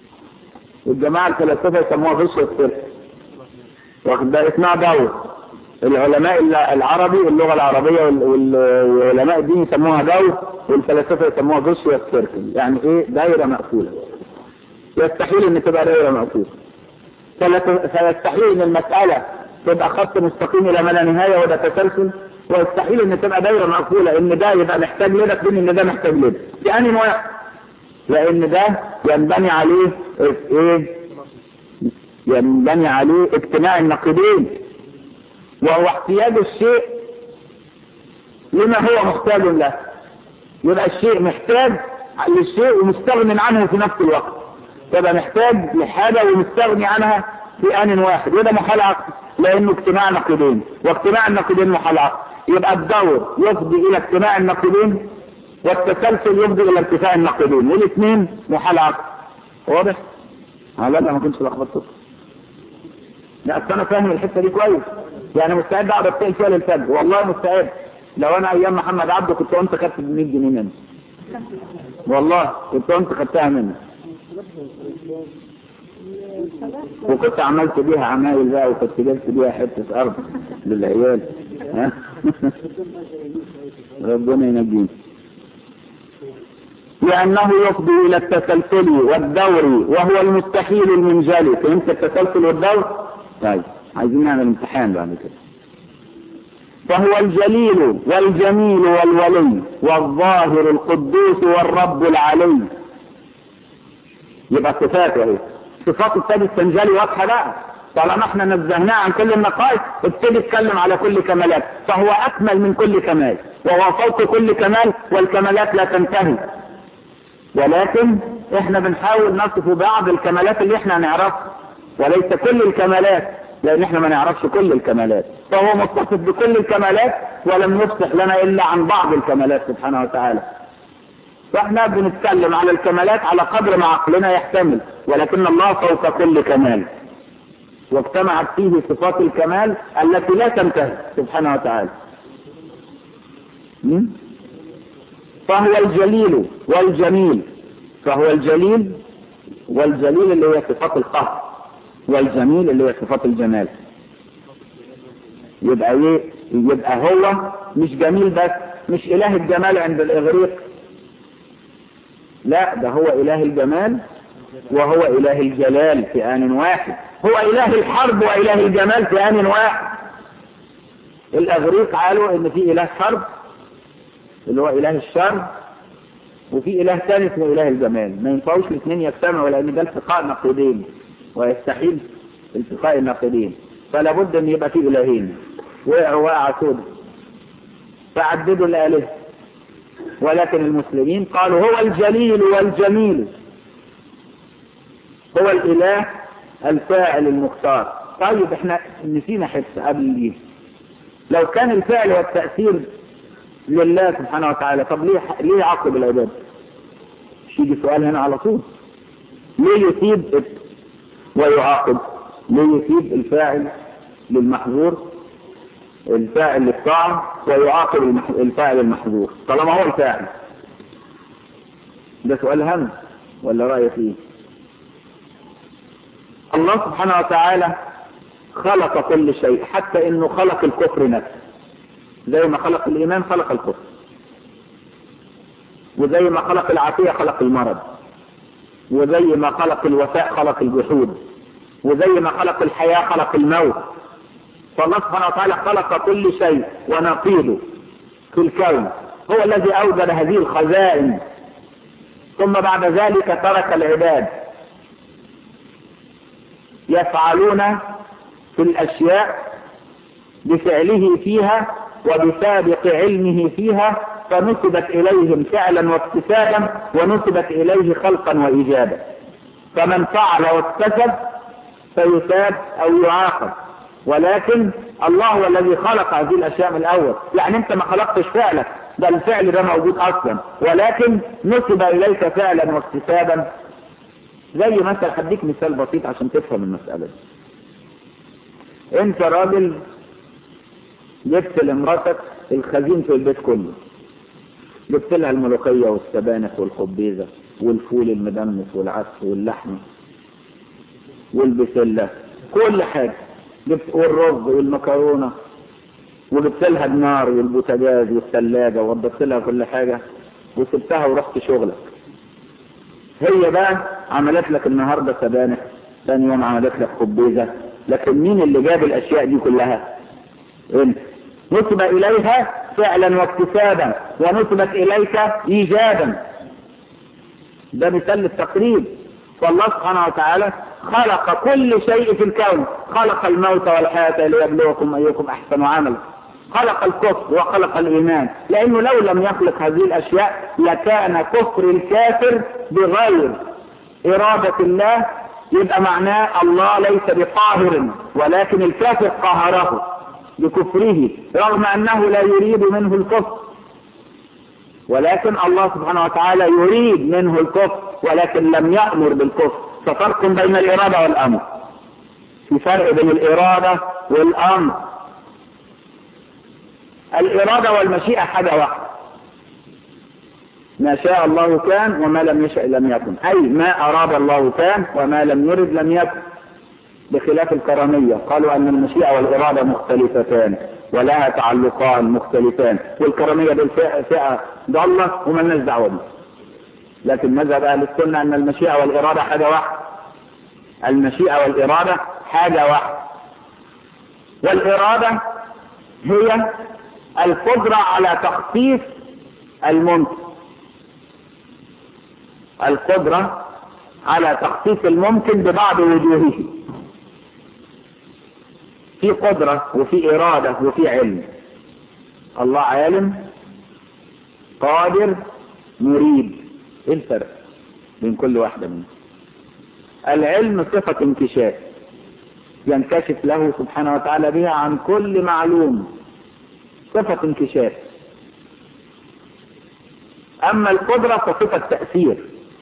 والجماعة الفلاسفة يسموها غش والسر واخد بالك اسمها دور العلماء العربي اللغة العربية وال- وال- وعلماء الدين يسموها جو والفلاسفة يسموها جوش والسيركل يعني ايه دايرة مقفولة يستحيل ان تبقى دايرة مقفولة فلا- فيستحيل ان المسألة تبقى خط مستقيم الى ما لا نهاية وده تسلسل ويستحيل ان تبقى دايرة مقفولة ان ده يبقى محتاج لده في ان ده محتاج لده في انهي واحد لان ده ينبني عليه ايه ينبني عليه اجتماع النقيضين وهو احتياج الشيء لما هو محتاج له يبقى الشيء محتاج للشيء ومستغن عنه في نفس الوقت يبقى محتاج لحاجة ومستغني عنها في آن واحد وده محال عقل لأنه اجتماع نقيضين واجتماع النقيضين محال عقل يبقى الدور يفضي إلى اجتماع النقيضين والتسلسل يفضي إلى ارتفاع النقيضين والاثنين محال عقل واضح؟ لا لا ما كنتش لخبطت لا اصل انا فاهم الحته دي كويس يعني مستعد اقعد اتقل فيها للفجر والله مستعد لو انا ايام محمد عبده كنت قمت خدت ب 100 جنيه منه والله كنت قمت خدتها منه وكنت عملت بيها عمايل بقى وكنت جبت بيها حته ارض للعيال ها ربنا ينجينا لأنه يفضي إلى التسلسل والدور وهو المستحيل المنجلي فهمت التسلسل والدور؟ طيب عايزين نعمل امتحان بعد كده فهو الجليل والجميل والولي والظاهر القدوس والرب العلي يبقى صفات اهي صفات ابتدي تنجلي واضحه بقى طالما احنا نزهناه عن كل النقائص ابتدي اتكلم على كل كمالات فهو اكمل من كل كمال وهو فوق كل كمال والكمالات لا تنتهي ولكن احنا بنحاول نصف بعض الكمالات اللي احنا نعرفها وليس كل الكمالات لان احنا ما نعرفش كل الكمالات فهو متصف بكل الكمالات ولم يفصح لنا الا عن بعض الكمالات سبحانه وتعالى فاحنا بنتكلم على الكمالات على قدر ما عقلنا يحتمل ولكن الله فوق كل كمال واجتمعت فيه صفات الكمال التي لا تنتهي سبحانه وتعالى م? فهو الجليل والجميل فهو الجليل والجليل اللي هي صفات القهر والجميل اللي هي صفات الجمال يبقى ايه يبقى هو مش جميل بس مش اله الجمال عند الاغريق لا ده هو اله الجمال وهو اله الجلال في ان واحد هو اله الحرب واله الجمال في ان واحد الاغريق قالوا ان في اله حرب اللي هو اله الشر وفي اله ثالث هو اله الجمال ما ينفعوش الاثنين يجتمعوا لان ده التقاء نقيضين ويستحيل التقاء النقيضين فلا بد ان يبقى في الهين وقعوا وقع سود فعددوا الالهه ولكن المسلمين قالوا هو الجليل والجميل هو الاله الفاعل المختار طيب احنا نسينا حته قبل دي لو كان الفعل والتاثير لله سبحانه وتعالى طب ليه ليه يعاقب العباد مش يجي سؤال هنا على طول ليه يثيب ويعاقب ليه يثيب الفاعل للمحظور الفاعل للطاعة ويعاقب المح... الفاعل المحظور طالما هو الفاعل ده سؤال هم ولا رأي فيه الله سبحانه وتعالى خلق كل شيء حتى انه خلق الكفر نفسه زي ما خلق الإيمان خلق الكفر وزي ما خلق العافية خلق المرض وزي ما خلق الوفاء خلق الجحود وزي ما خلق الحياة خلق الموت فالله سبحانه وتعالى خلق كل شيء ونقيضه في الكون هو الذي أوجد هذه الخزائن ثم بعد ذلك ترك العباد يفعلون في الأشياء بفعله فيها وبسابق علمه فيها فنسبت إليهم فعلا واكتسابا ونسبت إليه خلقا وإيجابا فمن فعل واكتسب فيثاب أو يعاقب ولكن الله هو الذي خلق هذه الأشياء من الأول يعني أنت ما خلقتش فعلك ده الفعل ده موجود أصلا ولكن نسب إليك فعلا واكتسابا زي مثلا هديك مثال بسيط عشان تفهم المسألة دي انت راجل جبت لمراتك الخزين في البيت كله جبت لها الملوخية والسبانخ والخبيزة والفول المدمس والعدس واللحمة والبسلة كل حاجة جبت والرز والمكرونة وجبت لها النار والبوتاجاز والثلاجة ووضبت لها كل حاجة وسبتها ورحت شغلك هي بقى عملت لك النهاردة سبانخ ثاني يوم عملت لك خبيزة لكن مين اللي جاب الأشياء دي كلها انت نسب إليها فعلا واكتسابا ونسبت إليك إيجابا ده مثال للتقريب والله سبحانه وتعالى خلق كل شيء في الكون خلق الموت والحياة ليبلوكم أيكم أحسن عملا خلق الكفر وخلق الإيمان لأنه لو لم يخلق هذه الأشياء لكان كفر الكافر بغير إرادة الله يبقى معناه الله ليس بقاهر ولكن الكافر قهره بكفره رغم أنه لا يريد منه الكفر ولكن الله سبحانه وتعالى يريد منه الكفر ولكن لم يأمر بالكفر ففرق بين الإرادة والأمر في فرق بين الإرادة والأمر الإرادة والمشيئة حاجة واحدة ما شاء الله كان وما لم يشأ لم يكن أي ما أراد الله كان وما لم يرد لم يكن بخلاف الكرامية قالوا أن المشيئة والإرادة مختلفتان ولها تعلقان مختلفان والكرامية دول فئة ضالة وما لناش دعوة بها لكن مذهب أهل السنة أن المشيئة والإرادة حاجة واحدة المشيئة والإرادة حاجة واحدة والإرادة هي القدرة على تخصيص الممكن القدرة على تخصيص الممكن ببعض وجوهه في قدرة وفي إرادة وفي علم الله عالم قادر مريد ايه الفرق بين كل واحدة منهم العلم صفة انكشاف ينكشف له سبحانه وتعالى بها عن كل معلوم صفة انكشاف أما القدرة فصفة تأثير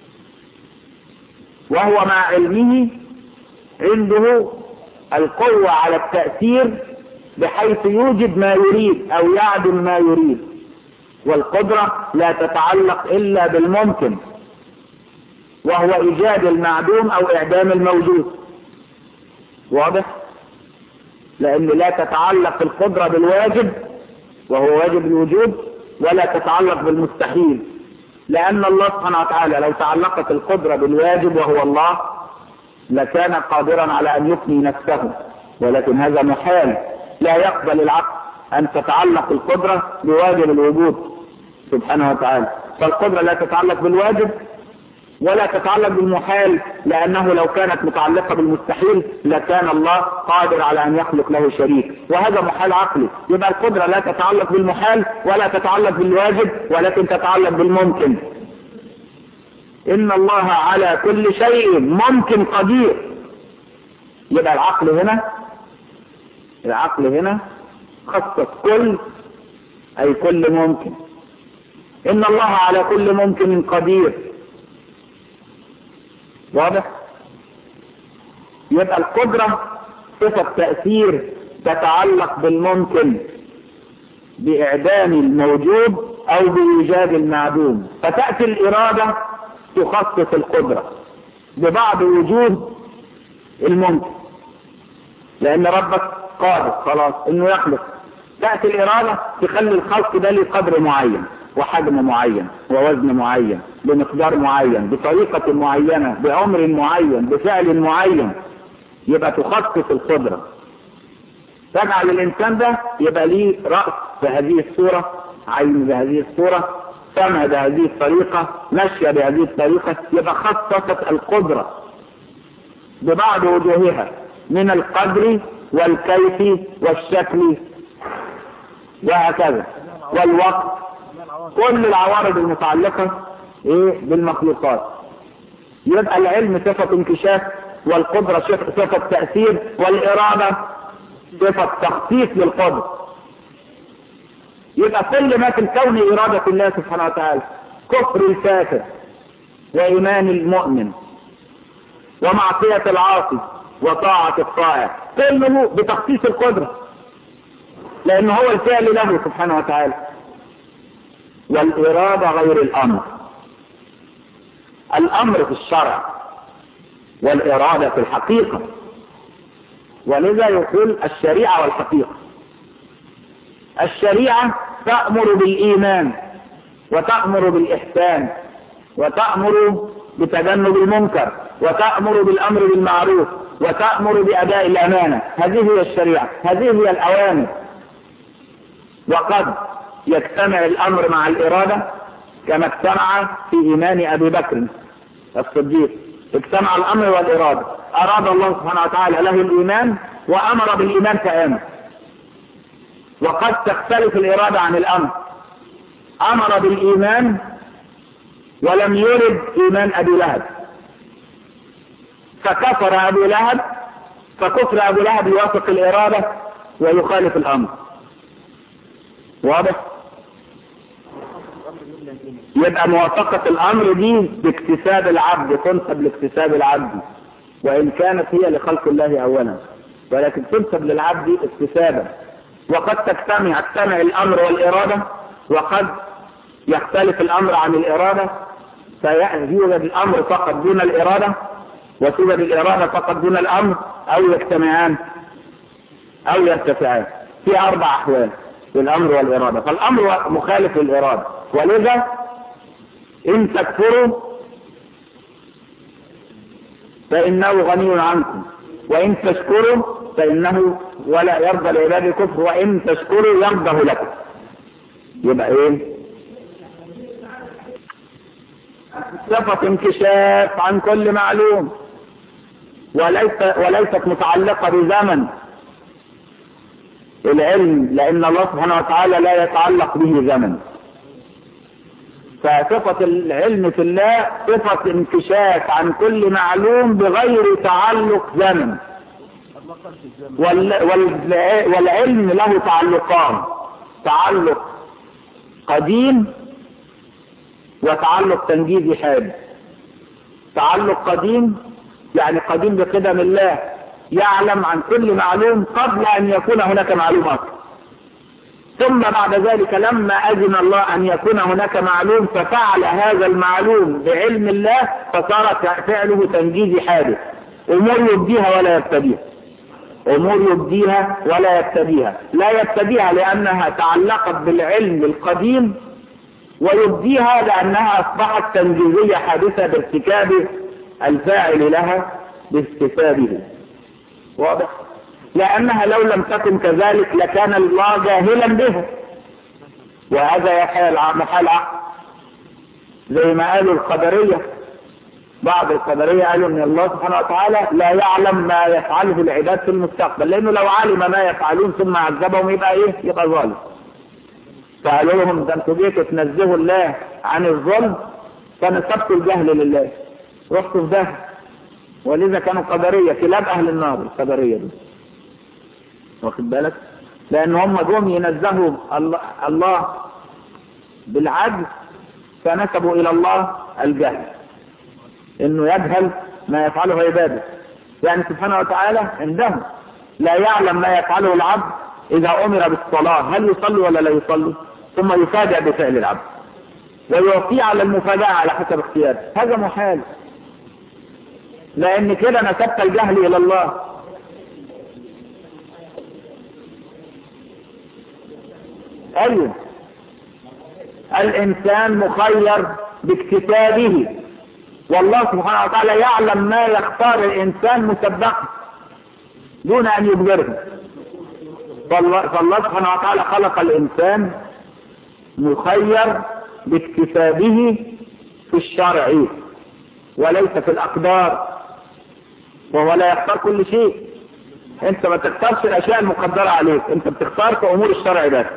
وهو مع علمه عنده القوة على التأثير بحيث يوجد ما يريد أو يعدم ما يريد والقدرة لا تتعلق إلا بالممكن وهو إيجاد المعدوم أو إعدام الموجود واضح؟ لأن لا تتعلق القدرة بالواجب وهو واجب الوجود ولا تتعلق بالمستحيل لأن الله سبحانه وتعالى لو تعلقت القدرة بالواجب وهو الله لكان قادرا على أن يفني نفسه ولكن هذا محال لا يقبل العقل أن تتعلق القدرة بواجب الوجود سبحانه وتعالى فالقدرة لا تتعلق بالواجب ولا تتعلق بالمحال لأنه لو كانت متعلقة بالمستحيل لكان الله قادر على أن يخلق له شريك وهذا محال عقلي يبقى القدرة لا تتعلق بالمحال ولا تتعلق بالواجب ولكن تتعلق بالممكن إن الله على كل شيء ممكن قدير يبقى العقل هنا العقل هنا خصص كل أي كل ممكن إن الله على كل ممكن قدير واضح يبقى القدرة صفة تأثير تتعلق بالممكن بإعدام الموجود أو بإيجاد المعدوم فتأتي الإرادة تخصص القدرة ببعض وجوه الممكن لأن ربك قادر خلاص إنه يخلق تأتي الإرادة تخلي الخلق ده لقدر معين وحجم معين ووزن معين بمقدار معين بطريقة معينة بعمر معين بفعل معين يبقى تخصص القدرة تجعل الإنسان ده يبقى ليه رأس بهذه الصورة عين بهذه الصورة سمع بهذه الطريقة مشي بهذه الطريقة يبقى خصصت القدرة ببعض وجوهها من القدر والكيف والشكل وهكذا والوقت كل العوارض المتعلقة ايه بالمخلوقات يبقى العلم صفة انكشاف والقدرة صفة تأثير والإرادة صفة تخصيص للقدرة يبقى كل ما في الكون إرادة الله سبحانه وتعالى كفر الكافر وإيمان المؤمن ومعصية العاصي وطاعة الطائع كله بتخصيص القدرة لأنه هو الفعل له سبحانه وتعالى والإرادة غير الأمر الأمر في الشرع والإرادة في الحقيقة ولذا يقول الشريعة والحقيقة الشريعة تأمر بالإيمان وتأمر بالإحسان وتأمر بتجنب المنكر وتأمر بالأمر بالمعروف وتأمر بأداء الأمانة هذه هي الشريعة هذه هي الأوامر وقد يجتمع الأمر مع الإرادة كما اجتمع في إيمان أبي بكر الصديق اجتمع الأمر والإرادة أراد الله سبحانه وتعالى له الإيمان وأمر بالإيمان فآمن وقد تختلف الإرادة عن الأمر أمر بالإيمان ولم يرد إيمان أبي لهب فكفر أبو لهب فكفر أبو لهب يوافق الإرادة ويخالف الأمر واضح يبقى موافقة الأمر دي باكتساب العبد تنسب لاكتساب العبد وإن كانت هي لخلق الله أولا ولكن تنسب للعبد اكتسابا وقد تجتمع تجتمع الأمر والإرادة وقد يختلف الأمر عن الإرادة فيوجد الأمر فقط دون الإرادة وتوجد الإرادة فقط دون الأمر أو يجتمعان أو يرتفعان في أربع أحوال في الأمر والإرادة فالأمر مخالف للإرادة ولذا إن تكفروا فإنه غني عنكم وإن تشكروا فإنه ولا يرضى لعباد الكفر وإن تشكروا يرضه لكم يبقى إيه صفة انكشاف عن كل معلوم وليس وليست متعلقة بزمن العلم لأن الله سبحانه وتعالى لا يتعلق به زمن فصفة العلم في الله صفة انكشاف عن كل معلوم بغير تعلق زمن وال وال والعلم له تعلقان تعلق قديم وتعلق تنجيزي حادث تعلق قديم يعني قديم بقدم الله يعلم عن كل معلوم قبل أن يكون هناك معلوم أصلا ثم بعد ذلك لما أذن الله أن يكون هناك معلوم ففعل هذا المعلوم بعلم الله فصار فعله تنجيزي حادث أمور يبديها ولا يبتديها أمور يبديها ولا يبتديها لا يبتديها لأنها تعلقت بالعلم القديم ويبديها لأنها أصبحت تنجيزية حادثة بارتكاب الفاعل لها باستفاده واضح لأنها لو لم تكن كذلك لكان الله جاهلا بها وهذا يحال محال عقل زي ما قالوا القدرية بعض القدرية قالوا ان الله سبحانه وتعالى لا يعلم ما يفعله العباد في المستقبل لانه لو علم ما يفعلون ثم عذبهم يبقى ايه يبقى ظالم فقالوا لهم ده انتوا جيتوا تنزهوا الله عن الظلم فنسبتوا الجهل لله رحتوا في ده ولذا كانوا قدرية كلاب اهل النار القدرية دي واخد بالك لان هم جم ينزهوا الله, الله بالعدل فنسبوا الى الله الجهل انه يجهل ما يفعله عباده يعني سبحانه وتعالى عندهم لا يعلم ما يفعله العبد اذا امر بالصلاة هل يصلي ولا لا يصلي ثم يفاجأ بفعل العبد ويوفي على المفاجأة على حسب اختياره هذا محال لان كده نسبت الجهل الى الله ايوه الانسان مخير باكتسابه والله سبحانه وتعالى يعلم ما يختار الانسان مسبقا دون ان يجبره فالله سبحانه وتعالى خلق الانسان مخير باكتسابه في الشرع وليس في الاقدار وهو لا يختار كل شيء انت ما تختارش الاشياء المقدرة عليك انت بتختار في امور الشرع بس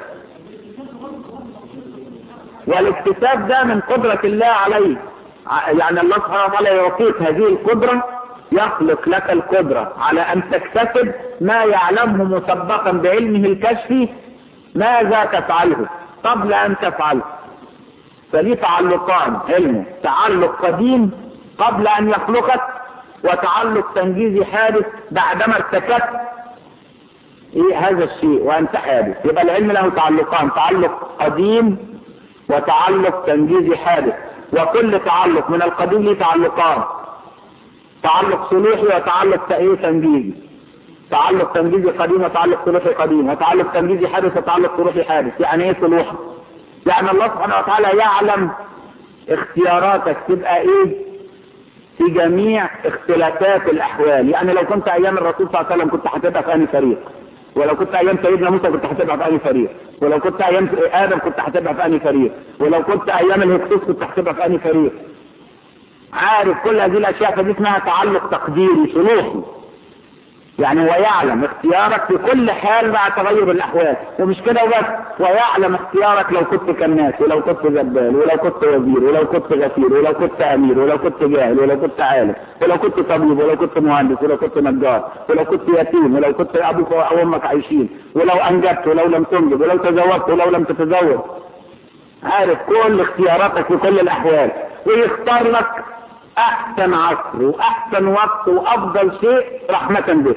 والاكتساب ده من قدرة الله عليك يعني الله سبحانه وتعالى يعطيك هذه القدرة يخلق لك القدرة على ان تكتسب ما يعلمه مسبقا بعلمه الكشفي ماذا تفعله قبل ان تفعله فليه تعلقان علمه تعلق قديم قبل ان يخلقك وتعلق تنجيزي حادث بعدما ارتكبت ايه هذا الشيء وانت حادث يبقى العلم له تعلقان تعلق قديم وتعلق تنجيزي حادث وكل تعلق من القديم له تعلقان تعلق صلوحي وتعلق ايه تنجيزي تعلق تنجيزي قديم وتعلق صلوحي قديم وتعلق تنجيزي حادث وتعلق صلوحي حادث يعني ايه صلوح يعني الله سبحانه وتعالى يعلم اختياراتك تبقى ايه في جميع اختلافات الاحوال يعني لو كنت ايام الرسول صلى الله عليه وسلم كنت هتبقى في انهي فريق ولو كنت ايام سيدنا موسى كنت هتبقى في انهي فريق ولو كنت ايام ادم كنت هتبقى في انهي فريق ولو كنت ايام الهكسوس كنت هتبقى في انهي فريق عارف كل هذه الاشياء فدي اسمها تعلق تقديري صلوحي يعني هو يعلم اختيارك في كل حال مع تغير الاحوال ومش كده وبس ويعلم اختيارك لو كنت كناس ولو كنت جبال ولو كنت وزير ولو كنت غفير ولو كنت امير ولو كنت جاهل ولو كنت عالم ولو كنت طبيب ولو كنت مهندس ولو كنت نجار ولو كنت يتيم ولو كنت ابوك او امك عايشين ولو انجبت ولو لم تنجب ولو تزوجت ولو لم تتزوج عارف كل اختياراتك في كل الاحوال ويختار لك احسن عصر واحسن وقت وافضل شيء رحمة بك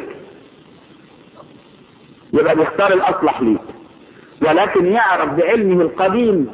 يبقى بيختار الاصلح ليك ولكن يعرف بعلمه القديم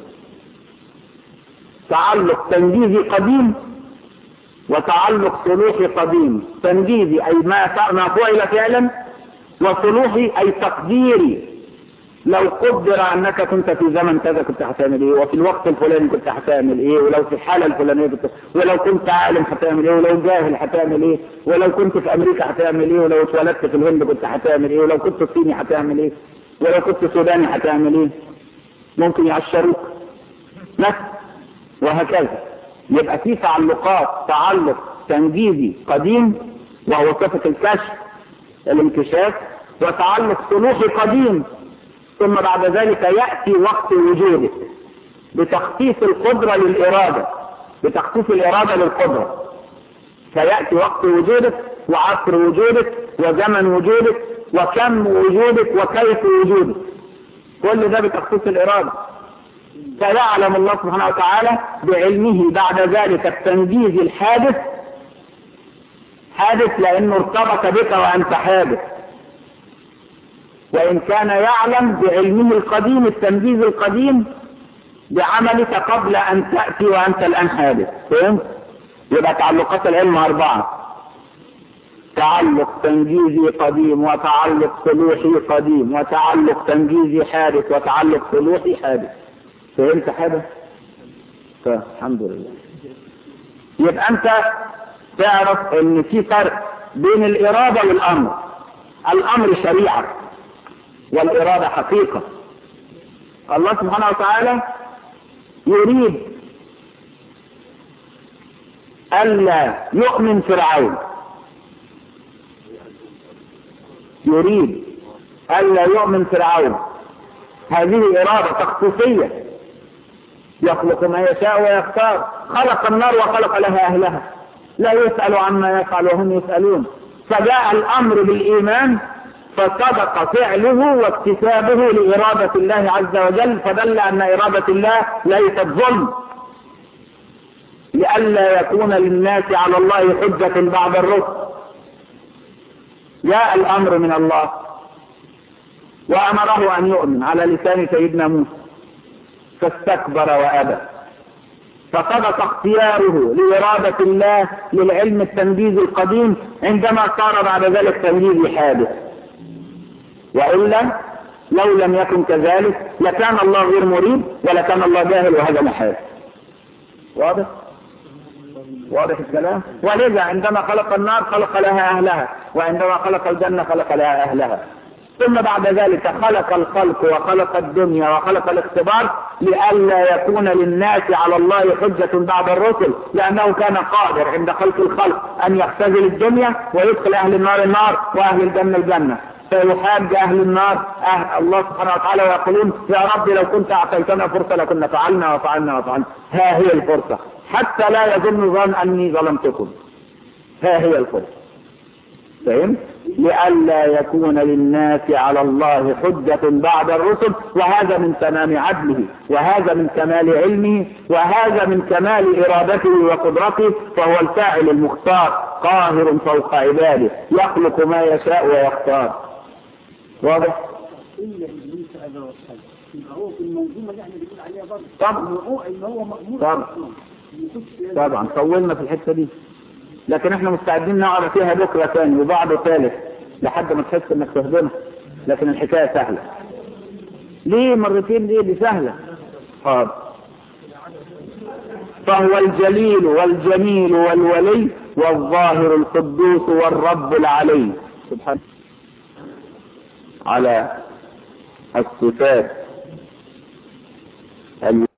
تعلق تنجيزي قديم وتعلق صلوحي قديم تنجيزي اي ما ما فعل فعلا وصلوحي اي تقديري لو قدر انك كنت في زمن كذا كنت هتعمل ايه وفي الوقت الفلاني كنت هتعمل ايه ولو في الحاله الفلانيه كنت ولو كنت عالم هتعمل ايه ولو جاهل هتعمل ايه ولو كنت في امريكا هتعمل ايه ولو اتولدت في الهند كنت هتعمل ايه ولو كنت صيني هتعمل ايه ولو كنت سوداني هتعمل ايه ممكن يعشروك بس وهكذا يبقى في تعلقات تعلق تنجيزي قديم وهو صفه الكشف الانكشاف وتعلق صلوحي قديم ثم بعد ذلك يأتي وقت وجودك بتخصيص القدرة للإرادة بتخصيص الإرادة للقدرة فيأتي وقت وجودك وعصر وجودك وزمن وجودك وكم وجودك وكيف وجودك كل ده بتخصيص الإرادة فيعلم الله سبحانه وتعالى بعلمه بعد ذلك التنجيز الحادث حادث لأنه ارتبط بك وأنت حادث وإن كان يعلم بعلمه القديم التنجيز القديم بعملك قبل أن تأتي وأنت الآن حادث فهمت؟ يبقى تعلقات العلم أربعة تعلق تنجيزي قديم وتعلق صلوحي قديم وتعلق تنجيزي حادث وتعلق صلوحي حادث فهمت حاجة؟ فالحمد لله يبقى أنت تعرف إن في فرق بين الإرادة والأمر الأمر شريعة والإرادة حقيقة الله سبحانه وتعالى يريد ألا يؤمن فرعون يريد ألا يؤمن فرعون هذه إرادة تخصيصية يخلق ما يشاء ويختار خلق النار وخلق لها أهلها لا يسأل عما يفعل وهم يسألون فجاء الأمر بالإيمان فصدق فعله واكتسابه لإرادة الله عز وجل فدل أن إرادة الله ليست ظلم لئلا يكون للناس على الله حجة بعد الرسل جاء الأمر من الله وأمره أن يؤمن على لسان سيدنا موسى فاستكبر وأبى فصدق اختياره لإرادة الله للعلم التنجيزي القديم عندما صار بعد ذلك تنجيزي حادث وإلا لو لم يكن كذلك لكان الله غير مريد ولكان الله جاهل وهذا محال واضح واضح الكلام ولذا عندما خلق النار خلق لها أهلها وعندما خلق الجنة خلق لها أهلها ثم بعد ذلك خلق الخلق وخلق الدنيا وخلق الاختبار لئلا يكون للناس على الله حجة بعد الرسل لأنه كان قادر عند خلق الخلق أن يختزل الدنيا ويدخل أهل النار النار وأهل الجنة الجنة فيحاج أهل النار أهل الله سبحانه وتعالى ويقولون يا رب لو كنت أعطيتنا فرصة لكنا فعلنا وفعلنا وفعلنا ها هي الفرصة حتى لا يظن ظن أني ظلمتكم ها هي الفرصة فهمت؟ لئلا يكون للناس على الله حجة بعد الرسل وهذا من تمام عدله وهذا من كمال علمه وهذا من كمال إرادته وقدرته فهو الفاعل المختار قاهر فوق عباده يخلق ما يشاء ويختار واضح؟ إلا إبليس أبى واستكبر يبقى هو في المنظومة اللي احنا بنقول عليها برضه طبعا. إن هو إن هو مأمور طبعا. أصلاً. يخش في- طبعا طولنا في الحتة دي لكن احنا مستعدين نقرا فيها بكرة ثاني وبعد ثالث لحد ما تحس انك تهضمها لكن الحكاية سهلة ليه مرتين ليه دي سهلة حاضر فهو الجليل والجميل والولي والظاهر القدوس والرب العلي سبحانه على الصفات